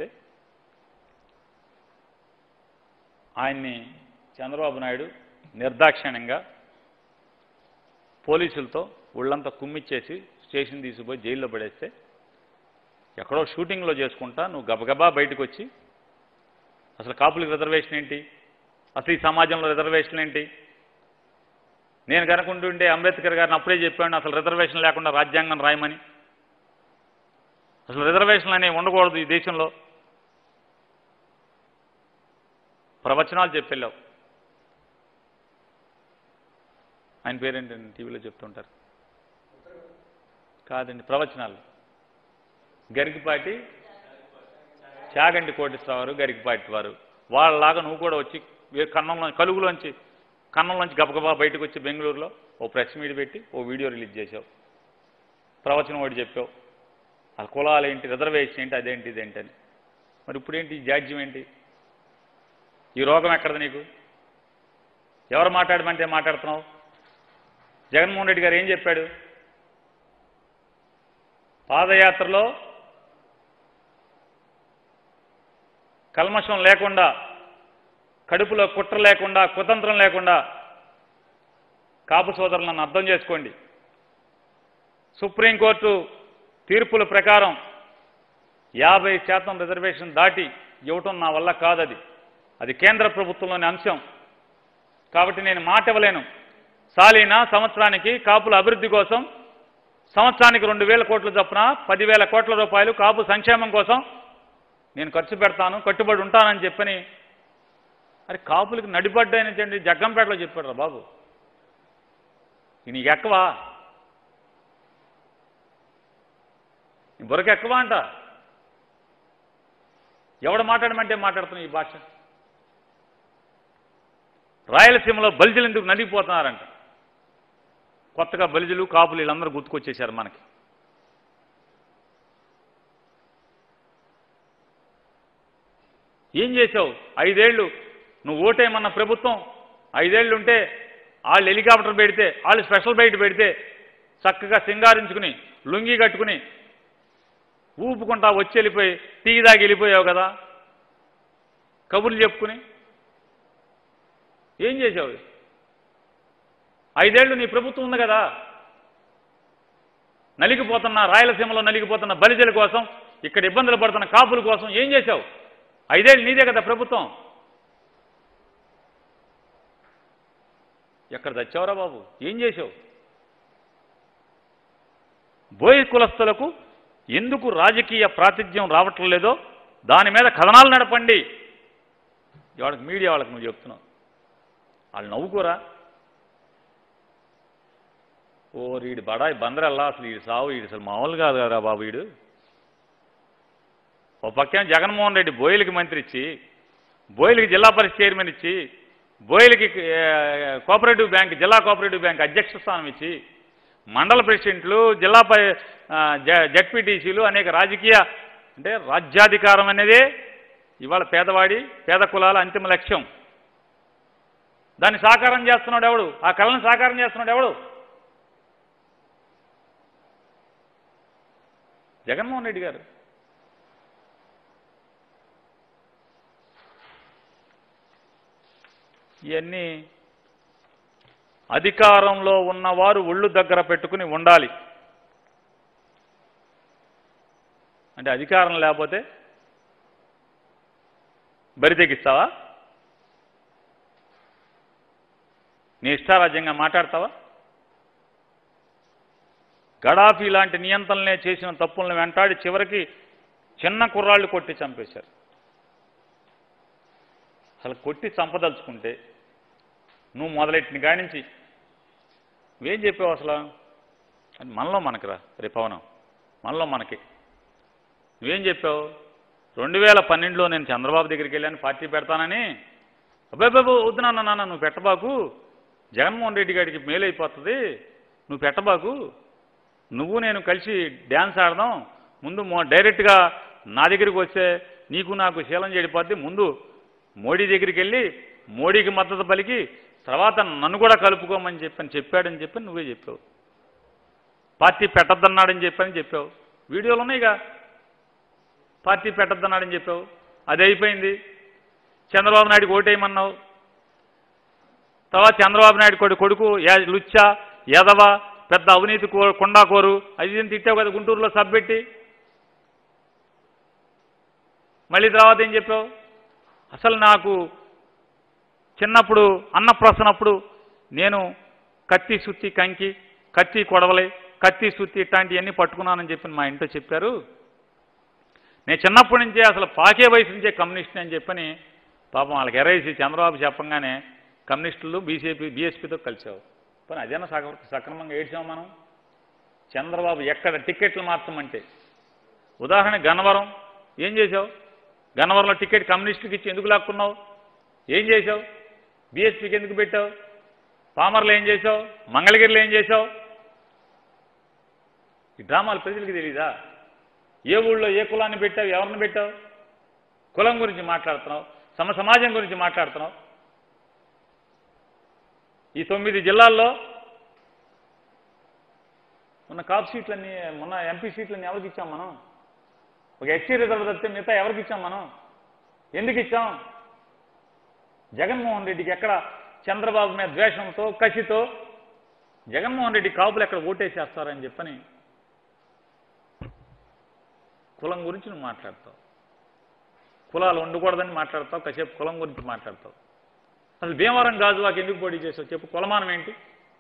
ఆయన్ని చంద్రబాబు నాయుడు నిర్దాక్షిణ్యంగా పోలీసులతో ఒళ్ళంతా కుమ్మిచ్చేసి స్టేషన్ తీసుకుపోయి జైల్లో పడేస్తే ఎక్కడో షూటింగ్లో చేసుకుంటా నువ్వు గబగబా బయటకు వచ్చి అసలు కాపులకు రిజర్వేషన్ ఏంటి అసలు ఈ సమాజంలో రిజర్వేషన్ ఏంటి నేను కనుకుంటుంటే అంబేద్కర్ గారిని అప్పుడే చెప్పాను అసలు రిజర్వేషన్ లేకుండా రాజ్యాంగం రాయమని అసలు రిజర్వేషన్లు అనేవి ఉండకూడదు ఈ దేశంలో ప్రవచనాలు చెప్పెళ్ళావు ఆయన పేరేంటండి టీవీలో చెప్తుంటారు కాదండి ప్రవచనాలు గరికిపాటి చాగంటి కోటేశ్వరరావు గారు గరికిపాటి వారు వాళ్ళలాగా నువ్వు కూడా వచ్చి ఏ కన్నంలో కలుగులోంచి కన్నంలోంచి గబగబా బయటకు వచ్చి బెంగళూరులో ఓ ప్రెస్ మీట్ పెట్టి ఓ వీడియో రిలీజ్ చేసావు ప్రవచనం ఒకటి చెప్పావు ఆ కులాలు ఏంటి రిజర్వేషన్ ఏంటి అదేంటి ఇదేంటి అని మరి ఇప్పుడేంటి ఈ జాడ్యం ఏంటి ఈ రోగం ఎక్కడది నీకు ఎవరు మాట్లాడమంటే మాట్లాడుతున్నావు జగన్మోహన్ రెడ్డి గారు ఏం చెప్పాడు పాదయాత్రలో కల్మషం లేకుండా కడుపులో కుట్ర లేకుండా కుతంత్రం లేకుండా కాపు సోదరులను అర్థం చేసుకోండి సుప్రీంకోర్టు తీర్పుల ప్రకారం యాభై శాతం రిజర్వేషన్ దాటి ఇవ్వటం నా వల్ల కాదది అది కేంద్ర ప్రభుత్వంలోని అంశం కాబట్టి నేను మాట ఇవ్వలేను సాలీనా సంవత్సరానికి కాపుల అభివృద్ధి కోసం సంవత్సరానికి రెండు వేల కోట్ల చొప్పున పదివేల కోట్ల రూపాయలు కాపు సంక్షేమం కోసం నేను ఖర్చు పెడతాను కట్టుబడి ఉంటానని చెప్పని అరే కాపులకి నడిపడ్డాయని జగ్గంపేటలో చెప్పాడు రా బాబు ఇది నీకు ఎక్కవా నీ బుర్రకి ఎక్కవా అంట ఎవడు మాట్లాడమంటే మాట్లాడుతున్నావు ఈ భాష రాయలసీమలో బలిజలు ఎందుకు నలిగిపోతున్నారంట కొత్తగా బలిజలు కాపులు వీళ్ళందరూ గుర్తుకొచ్చేశారు మనకి ఏం చేసావు ఐదేళ్లు నువ్వు ఓటేమన్న ప్రభుత్వం ఐదేళ్లు ఉంటే వాళ్ళు హెలికాప్టర్ పెడితే వాళ్ళు స్పెషల్ బయట పెడితే చక్కగా సింగారించుకుని లుంగి కట్టుకుని ఊపుకుంటా వచ్చి వెళ్ళిపోయి టీ దాగి వెళ్ళిపోయావు కదా కబుర్లు చెప్పుకుని ఏం చేసావు ఐదేళ్లు నీ ప్రభుత్వం ఉంది కదా నలిగిపోతున్న రాయలసీమలో నలిగిపోతున్న బలిజల కోసం ఇక్కడ ఇబ్బందులు పడుతున్న కాపుల కోసం ఏం చేశావు ఐదేళ్ళు నీదే కదా ప్రభుత్వం ఎక్కడ తెచ్చావురా బాబు ఏం చేశావు బోయి కులస్తులకు ఎందుకు రాజకీయ ప్రాతిథ్యం రావటం లేదో దాని మీద కథనాలు నడపండి వాళ్ళకి మీడియా వాళ్ళకి నువ్వు చెప్తున్నావు వాళ్ళు నవ్వుకోరా ఓ వీడి బడాయి బందరల్లా అసలు వీడు సావు వీడు అసలు మామూలు కాదు కదా బాబు వీడు ఓ పక్కన జగన్మోహన్ రెడ్డి బోయిలకి మంత్రి ఇచ్చి బోయిలకి జిల్లా పరిషత్ చైర్మన్ ఇచ్చి బోయిలకి ఏ, కోఆపరేటివ్ బ్యాంక్ జిల్లా కోఆపరేటివ్ బ్యాంక్ అధ్యక్ష స్థానం ఇచ్చి మండల ప్రెసిడెంట్లు జిల్లా పై ఆ, జ- జడ్పీటీసీలు అనేక రాజకీయ అంటే రాజ్యాధికారం అనేదే ఇవాళ పేదవాడి పేద కులాల అంతిమ లక్ష్యం దాన్ని సాకారం చేస్తున్నాడు ఎవడు ఆ కళను సాకారం చేస్తున్నాడు ఎవడు జగన్మోహన్ రెడ్డి గారు ఇవన్నీ అధికారంలో ఉన్నవారు ఒళ్ళు దగ్గర పెట్టుకుని ఉండాలి అంటే అధికారం లేకపోతే బరి తెగిస్తావా నీ ఇష్టారాజ్యంగా మాట్లాడతావా గడాఫీ లాంటి నియంత్రణలే చేసిన తప్పులను వెంటాడి చివరికి చిన్న కుర్రాళ్ళు కొట్టి చంపేశారు అసలు కొట్టి చంపదలుచుకుంటే నువ్వు మొదలెట్టిన కాడి నుంచి నువ్వేం చెప్పావు అసలు అది మనలో మనకురా రే పవనం మనలో మనకి నువ్వేం చెప్పావు రెండు వేల పన్నెండులో నేను చంద్రబాబు దగ్గరికి వెళ్ళాను పార్టీ పెడతానని అబ్బాయి బాబు వద్దు నాన్న నాన్న నువ్వు పెట్టబాకు జగన్మోహన్ రెడ్డి గారికి మేలు అయిపోతుంది నువ్వు పెట్టబాకు నువ్వు నేను కలిసి డ్యాన్స్ ఆడదాం ముందు మో డైరెక్ట్గా నా దగ్గరికి వస్తే నీకు నాకు శీలం చెడిపోద్ది ముందు మోడీ దగ్గరికి వెళ్ళి మోడీకి మద్దతు పలికి తర్వాత నన్ను కూడా కలుపుకోమని చెప్పని చెప్పాడని చెప్పి నువ్వే చెప్పావు పార్టీ పెట్టద్దన్నాడని చెప్పని చెప్పావు వీడియోలు ఉన్నాయిగా పార్టీ పెట్టద్దన్నాడని చెప్పావు అది అయిపోయింది చంద్రబాబు నాయుడుకి ఓటేయమన్నావు తర్వాత చంద్రబాబు నాయుడు కొడు కొడుకు యా- లుచ్చా యదవ పెద్ద అవినీతి కో కొండాకోరు అది ఇది అని తిట్టావు కదా గుంటూరులో సబ్బెట్టి మళ్ళీ తర్వాత ఏం చెప్పావు అసలు నాకు చిన్నప్పుడు అన్నప్రాసనప్పుడు నేను కత్తి సుత్తి కంకి కత్తి కొడవలి కత్తి సుత్తి ఇట్లాంటివన్నీ పట్టుకున్నానని చెప్పి మా ఇంట్లో చెప్పారు నేను చిన్నప్పటి నుంచే అసలు పాకే వయసు నుంచే కమ్యూనిస్ట్ అని చెప్పని పాపం వాళ్ళకి ఎరైసి చంద్రబాబు చెప్పంగానే కమ్యూనిస్టులు బీజేపీ బీఎస్పీతో కలిసావు కానీ అదేనా సక సక్రమంగా ఏడ్చాం మనం చంద్రబాబు ఎక్కడ టికెట్లు మార్చమంటే ఉదాహరణ గన్నవరం ఏం చేసావు గన్నవరంలో టికెట్ కమ్యూనిస్టుకి ఇచ్చి ఎందుకు లాక్కున్నావు ఏం చేసావు బీఎస్పీకి ఎందుకు పెట్టావు పామర్లో ఏం చేసావు మంగళగిరిలో ఏం చేసావు ఈ డ్రామాలు ప్రజలకు తెలీదా ఏ ఊళ్ళో ఏ కులాన్ని పెట్టావు ఎవరిని పెట్టావు కులం గురించి మాట్లాడుతున్నావు సమ సమాజం గురించి మాట్లాడుతున్నావు ఈ తొమ్మిది జిల్లాల్లో ఉన్న కాప్ సీట్లన్నీ మొన్న ఎంపీ సీట్లన్నీ ఎవరికి ఇచ్చాం మనం ఒక ఎస్సీ రిజర్వ్ తప్పితే మిగతా ఎవరికి ఇచ్చాం మనం ఎందుకు ఇచ్చాం జగన్మోహన్ రెడ్డికి ఎక్కడ చంద్రబాబు మీద ద్వేషంతో కసితో జగన్మోహన్ రెడ్డి కాపులు ఎక్కడ ఓటేసేస్తారని చెప్పని కులం గురించి నువ్వు మాట్లాడతావు కులాలు ఉండకూడదని మాట్లాడతావు కాసేపు కులం గురించి మాట్లాడతావు అసలు భీమవరం గాజువాకి ఎందుకు పోటీ చేసావు చెప్పు కులమానం ఏంటి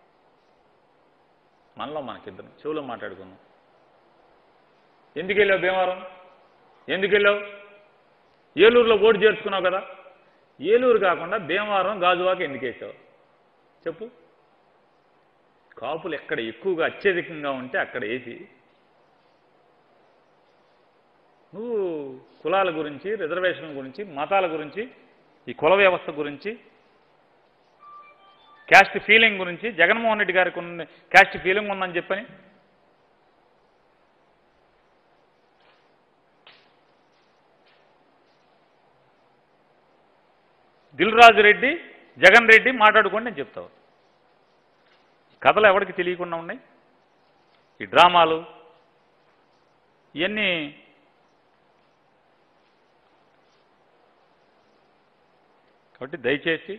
మనలో మనకిద్దరం చెవులో మాట్లాడుకున్నాం ఎందుకు వెళ్ళావు భీమవరం ఎందుకు వెళ్ళావు ఏలూరులో ఓటు చేర్చుకున్నావు కదా ఏలూరు కాకుండా భీమవరం గాజువాకి ఎందుకు వేసావు చెప్పు కాపులు ఎక్కడ ఎక్కువగా అత్యధికంగా ఉంటే అక్కడ వేసి నువ్వు కులాల గురించి రిజర్వేషన్ గురించి మతాల గురించి ఈ కుల వ్యవస్థ గురించి క్యాస్ట్ ఫీలింగ్ గురించి జగన్మోహన్ రెడ్డి గారికి ఉన్న క్యాస్ట్ ఫీలింగ్ ఉందని చెప్పని దిల్ రాజు రెడ్డి జగన్ రెడ్డి మాట్లాడుకోండి నేను చెప్తావు కథలు ఎవరికి తెలియకుండా ఉన్నాయి ఈ డ్రామాలు ఇవన్నీ కాబట్టి దయచేసి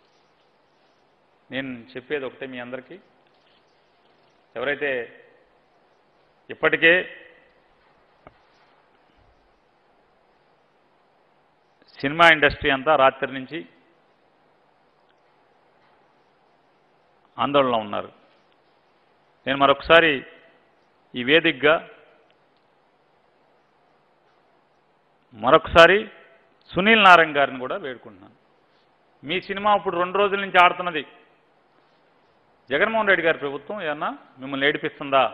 నేను చెప్పేది ఒకటే మీ అందరికీ ఎవరైతే ఇప్పటికే సినిమా ఇండస్ట్రీ అంతా రాత్రి నుంచి ఆందోళనలో ఉన్నారు నేను మరొకసారి ఈ వేదికగా మరొకసారి సునీల్ నారాయణ గారిని కూడా వేడుకుంటున్నాను మీ సినిమా ఇప్పుడు రెండు రోజుల నుంచి ఆడుతున్నది జగన్మోహన్ రెడ్డి గారి ప్రభుత్వం ఏమన్నా మిమ్మల్ని ఏడిపిస్తుందా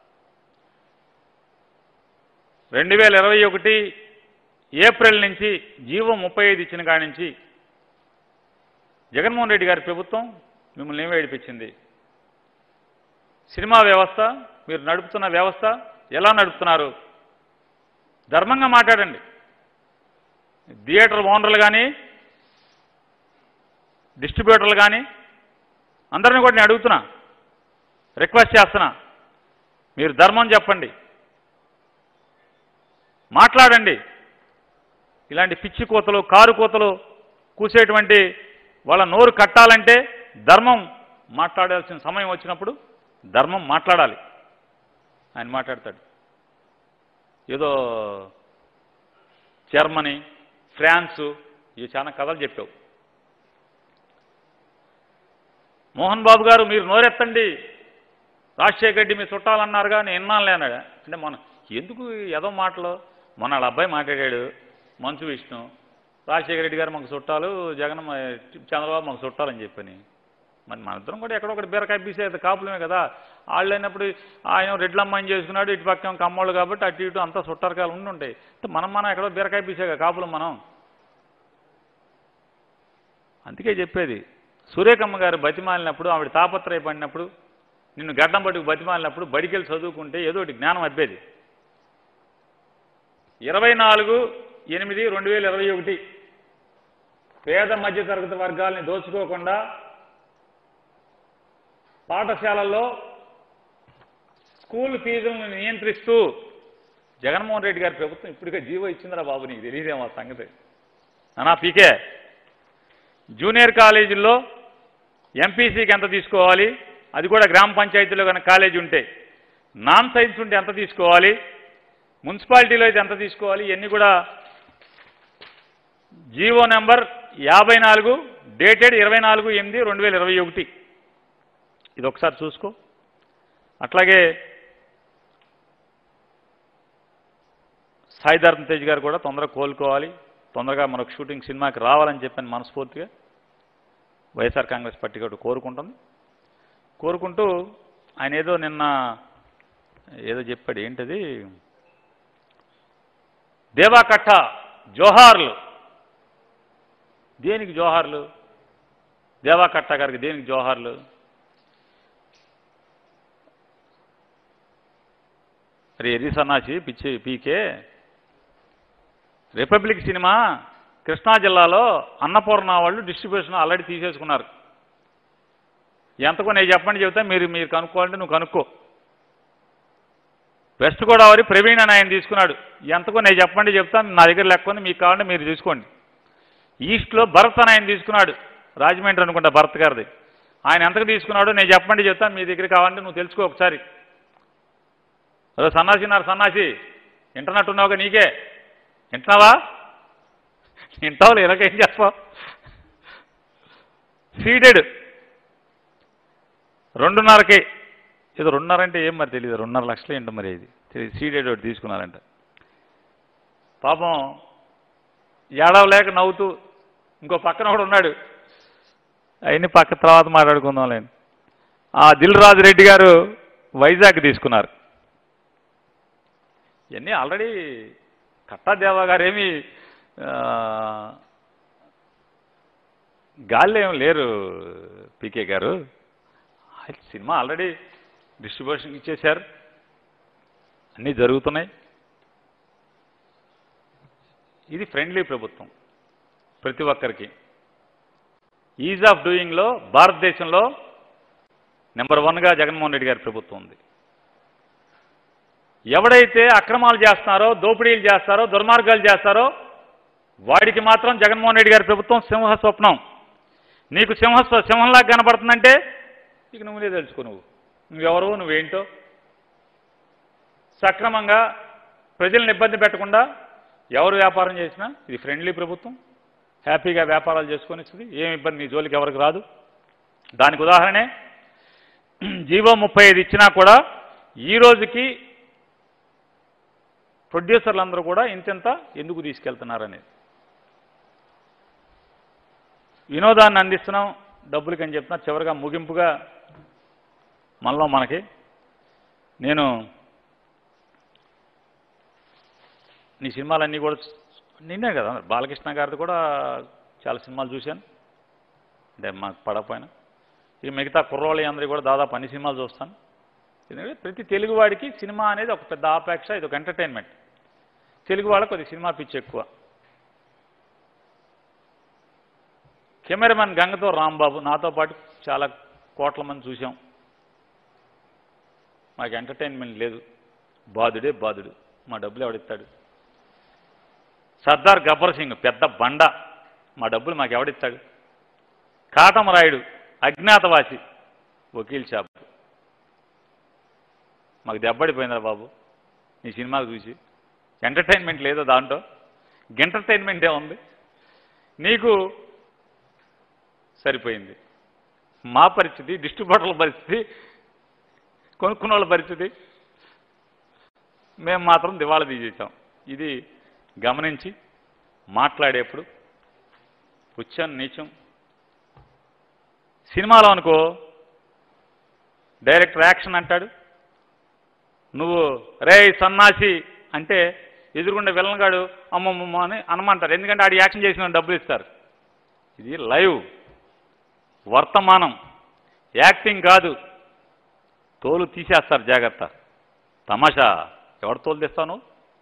రెండు వేల ఇరవై ఒకటి ఏప్రిల్ నుంచి జీవో ముప్పై ఐదు ఇచ్చిన కాడి నుంచి జగన్మోహన్ రెడ్డి గారి ప్రభుత్వం మిమ్మల్ని ఏమి ఏడిపించింది సినిమా వ్యవస్థ మీరు నడుపుతున్న వ్యవస్థ ఎలా నడుపుతున్నారు ధర్మంగా మాట్లాడండి థియేటర్ ఓనర్లు కానీ డిస్ట్రిబ్యూటర్లు కానీ అందరిని కూడా నేను అడుగుతున్నా రిక్వెస్ట్ చేస్తున్నా మీరు ధర్మం చెప్పండి మాట్లాడండి ఇలాంటి పిచ్చి కోతలు కారు కోతలు కూసేటువంటి వాళ్ళ నోరు కట్టాలంటే ధర్మం మాట్లాడాల్సిన సమయం వచ్చినప్పుడు ధర్మం మాట్లాడాలి ఆయన మాట్లాడతాడు ఏదో జర్మనీ ఫ్రాన్సు ఇవి చాలా కథలు చెప్పావు మోహన్ బాబు గారు మీరు నోరెత్తండి రాజశేఖర రెడ్డి మీ చుట్టాలన్నారుగా నేను విన్నాను లేనాడు అంటే మన ఎందుకు ఏదో మాటలు మొన్న వాళ్ళ అబ్బాయి మాట్లాడాడు మంచు విష్ణు రాజశేఖర రెడ్డి గారు మాకు చుట్టాలు జగన్ మా- చంద్రబాబు మాకు చుట్టాలని చెప్పని మరి మనిద్దరం కూడా ఎక్కడో ఒకటి బీరకాయ బీసేది కాపులమే కదా వాళ్ళు అయినప్పుడు ఆయన రెడ్లమ్మాయిని చేసుకున్నాడు ఇటు పక్కన కమ్మోళ్ళు కాబట్టి అటు ఇటు అంతా చుట్టారకాలు ఉండి ఉంటాయి అంటే మనం మనం ఎక్కడో బీరకాయ బీసేగా కాపులు మనం అందుకే చెప్పేది సూర్యకమ్మ గారు బతిమాలినప్పుడు ఆవిడ తాపత్రయపడినప్పుడు నిన్ను గడ్డం పట్టుకు బతిమాలినప్పుడు బడికెళ్ళి చదువుకుంటే ఏదో ఒకటి జ్ఞానం అబ్బేది ఇరవై నాలుగు ఎనిమిది రెండు వేల ఇరవై ఒకటి పేద మధ్యతరగతి వర్గాల్ని దోచుకోకుండా పాఠశాలల్లో స్కూల్ ఫీజులను నియంత్రిస్తూ జగన్మోహన్ రెడ్డి గారి ప్రభుత్వం ఇప్పటికే జీవో ఇచ్చిందిరా బాబు నీకు తెలియదేమో ఆ సంగతి అనా పీకే జూనియర్ కాలేజీల్లో ఎంపీసీకి ఎంత తీసుకోవాలి అది కూడా గ్రామ పంచాయతీలో కనుక కాలేజీ ఉంటే నాన్ సైన్స్ ఉంటే ఎంత తీసుకోవాలి మున్సిపాలిటీలో అయితే ఎంత తీసుకోవాలి ఇవన్నీ కూడా జీవో నెంబర్ యాభై నాలుగు డేటెడ్ ఇరవై నాలుగు ఎనిమిది రెండు వేల ఇరవై ఒకటి ఇది ఒకసారి చూసుకో అట్లాగే సాయిధర్మ తేజ్ గారు కూడా తొందరగా కోలుకోవాలి తొందరగా మనకు షూటింగ్ సినిమాకి రావాలని చెప్పని మనస్ఫూర్తిగా వైఎస్ఆర్ కాంగ్రెస్ పార్టీ కూడా కోరుకుంటుంది కోరుకుంటూ ఆయన ఏదో నిన్న ఏదో చెప్పాడు ఏంటది దేవాకట్ట జోహార్లు దేనికి జోహార్లు దేవాకట్ట గారికి దేనికి జోహార్లు మరి ఎది సన్నాసి పిచ్చి పీకే రిపబ్లిక్ సినిమా కృష్ణా జిల్లాలో అన్నపూర్ణ వాళ్ళు డిస్ట్రిబ్యూషన్ ఆల్రెడీ తీసేసుకున్నారు ఎంతకో నేను చెప్పండి చెబుతా మీరు మీరు కనుక్కోవాలంటే నువ్వు కనుక్కో వెస్ట్ గోదావరి ప్రవీణ్ అని ఆయన తీసుకున్నాడు ఎంతకో నేను చెప్పండి చెప్తాను నా దగ్గర లెక్క ఉంది మీకు కావాలంటే మీరు తీసుకోండి ఈస్ట్లో భరత్ అని ఆయన తీసుకున్నాడు రాజమండ్రి అనుకుంటా భరత్ గారిది ఆయన ఎంతకు తీసుకున్నాడో నేను చెప్పండి చెప్తాను మీ దగ్గర కావాలంటే నువ్వు తెలుసుకో ఒకసారి అదో సన్నాసి ఉన్నారు సన్నాసి ఇంటర్నెట్ ఉన్నావుగా నీకే వింటున్నావా వింటావు ఇలాగేం చెప్పావు సీడెడ్ రెండున్నరకి ఇది రెండున్నర అంటే ఏం మరి తెలియదు రెండున్నర లక్షలు ఏంటో మరి ఇది తెలియదు సీడెడ్ ఒకటి తీసుకున్నారంట పాపం ఏడవలేక నవ్వుతూ ఇంకో పక్కన ఒకడు ఉన్నాడు అవన్నీ పక్క తర్వాత మాట్లాడుకుందాంలేండి ఆ దిల్ రాజు రెడ్డి గారు వైజాగ్ తీసుకున్నారు ఇవన్నీ ఆల్రెడీ కట్టాదేవా గారు ఏమి గాల్లో ఏం లేరు పీకే గారు ఆ సినిమా ఆల్రెడీ డిస్ట్రిబ్యూషన్ ఇచ్చేశారు అన్నీ జరుగుతున్నాయి ఇది ఫ్రెండ్లీ ప్రభుత్వం ప్రతి ఒక్కరికి ఈజ్ ఆఫ్ డూయింగ్లో భారతదేశంలో నెంబర్ వన్గా జగన్మోహన్ రెడ్డి గారి ప్రభుత్వం ఉంది ఎవడైతే అక్రమాలు చేస్తున్నారో దోపిడీలు చేస్తారో దుర్మార్గాలు చేస్తారో వాడికి మాత్రం జగన్మోహన్ రెడ్డి గారి ప్రభుత్వం సింహ స్వప్నం నీకు సింహ స్వ- సింహంలాగా కనపడుతుందంటే ఇక నువ్వులే తెలుసుకో నువ్వు నువ్వెవరో నువ్వేంటో సక్రమంగా ప్రజల్ని ఇబ్బంది పెట్టకుండా ఎవరు వ్యాపారం చేసినా ఇది ఫ్రెండ్లీ ప్రభుత్వం హ్యాపీగా వ్యాపారాలు చేసుకొని ఇస్తుంది ఏం ఇబ్బంది నీ జోలికి ఎవరికి రాదు దానికి ఉదాహరణే జీవో ముప్పై ఐదు ఇచ్చినా కూడా ఈ రోజుకి ప్రొడ్యూసర్లందరూ కూడా ఇంతింత ఎందుకు తీసుకెళ్తున్నారనేది వినోదాన్ని అందిస్తున్నాం డబ్బులకి అని చెప్తున్నా చివరిగా ముగింపుగా మనలో మనకి నేను నీ సినిమాలన్నీ కూడా నిన్నే కదా బాలకృష్ణ గారిది కూడా చాలా సినిమాలు చూశాను అంటే మాకు పడకపోయినా ఇక మిగతా కుర్రోళ్ళ అందరి కూడా దాదాపు అన్ని సినిమాలు చూస్తాను ఎందుకంటే ప్రతి తెలుగువాడికి సినిమా అనేది ఒక పెద్ద ఆపేక్ష ఇది ఒక ఎంటర్టైన్మెంట్ తెలుగు వాళ్ళకి కొద్ది సినిమా పిచ్చి ఎక్కువ కెమెరామెన్ గంగతో రాంబాబు నాతో పాటు చాలా కోట్ల మంది చూసాం మాకు ఎంటర్టైన్మెంట్ లేదు బాధుడే బాధుడు మా డబ్బులు ఎవడిస్తాడు సర్దార్ గబ్బర్ సింగ్ పెద్ద బండ మా డబ్బులు మాకు ఎవడిస్తాడు కాటమరాయుడు అజ్ఞాతవాసి వకీల్ షాప్ మాకు దెబ్బడిపోయిందా బాబు నీ సినిమాలు చూసి ఎంటర్టైన్మెంట్ లేదో దాంట్లో ఎంటర్టైన్మెంటే ఉంది నీకు సరిపోయింది మా పరిస్థితి డిస్ట్రిబ్యూటర్ల పరిస్థితి కొనుక్కున్న వాళ్ళ పరిస్థితి మేము మాత్రం దివాళా తీసేసాం ఇది గమనించి మాట్లాడేప్పుడు ఉచ్చం నీచం సినిమాలో అనుకో డైరెక్టర్ యాక్షన్ అంటాడు నువ్వు రే సన్నాసి అంటే ఎదురుగుండే విలన్గాడు అమ్మమ్మ అని అనమంటారు ఎందుకంటే ఆడు యాక్షన్ చేసిన డబ్బులు ఇస్తారు ఇది లైవ్ వర్తమానం యాక్టింగ్ కాదు తోలు తీసేస్తారు జాగ్రత్త తమాషా ఎవడు తోలు తెస్తాను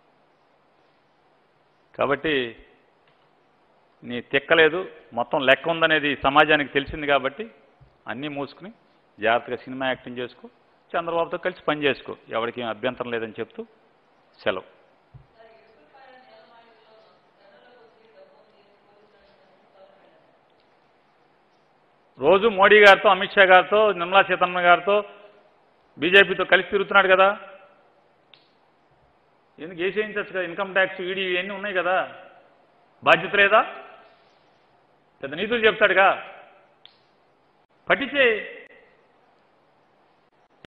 కాబట్టి నీ తిక్కలేదు మొత్తం లెక్క ఉందనేది సమాజానికి తెలిసింది కాబట్టి అన్నీ మూసుకుని జాగ్రత్తగా సినిమా యాక్టింగ్ చేసుకో చంద్రబాబుతో కలిసి పని చేసుకో ఎవరికి ఏం అభ్యంతరం లేదని చెప్తూ సెలవు రోజు మోడీ గారితో అమిత్ షా గారితో నిర్మలా సీతారామన్ గారితో బీజేపీతో కలిసి తిరుగుతున్నాడు కదా ఎందుకు వేసేయించచ్చు కదా ఇన్కమ్ ట్యాక్స్ ఈడీ ఇవన్నీ ఉన్నాయి కదా బాధ్యత లేదా పెద్ద నీతులు చెప్తాడుగా పట్టించే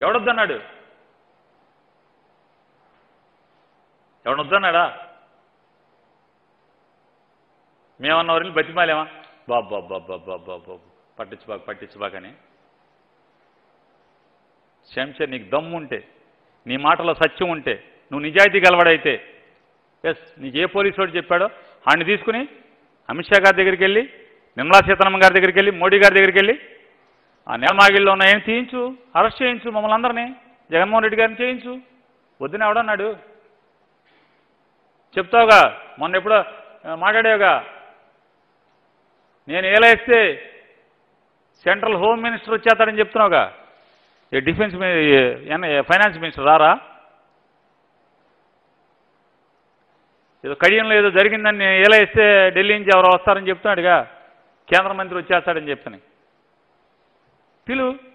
ఎవడొద్దన్నాడు ఎవడొద్దన్నాడా మేమన్న వరకు బతిమాలేమా బాబు బాబు బాబు బాబు బాబు బాబు బాబు పట్టించుబాకు పట్టించుబాకని శంష నీకు దమ్ము ఉంటే నీ మాటలో సత్యం ఉంటే నువ్వు నిజాయితీ గలవాడైతే ఎస్ నీకు ఏ పోలీసు వాడు చెప్పాడో ఆడిని తీసుకుని అమిత్ షా గారి దగ్గరికి వెళ్ళి నిర్మలా సీతారామన్ గారి దగ్గరికి వెళ్ళి మోడీ గారి దగ్గరికి వెళ్ళి ఆ నేమాగిల్లో ఉన్న ఏం తీయించు అరెస్ట్ చేయించు మమ్మల్ని అందరినీ జగన్మోహన్ రెడ్డి గారిని చేయించు వద్దున ఎవడన్నాడు చెప్తావుగా మొన్న ఎప్పుడో ఆ, మాట్లాడావుగా నేను ఏలేస్తే సెంట్రల్ హోమ్ మినిస్టర్ వచ్చేస్తాడని చెప్తున్నావుగా ఏ డిఫెన్స్ మీ- ఏ- ఏ ఫైనాన్స్ మినిస్టర్ రారా ఏదో కడియంలో ఏదో జరిగిందని నేను ఎలా ఇస్తే ఢిల్లీ నుంచి ఎవరో వస్తారని చెప్తున్నాడుగా కేంద్ర మంత్రి వచ్చేస్తాడని చెప్తాను పిలు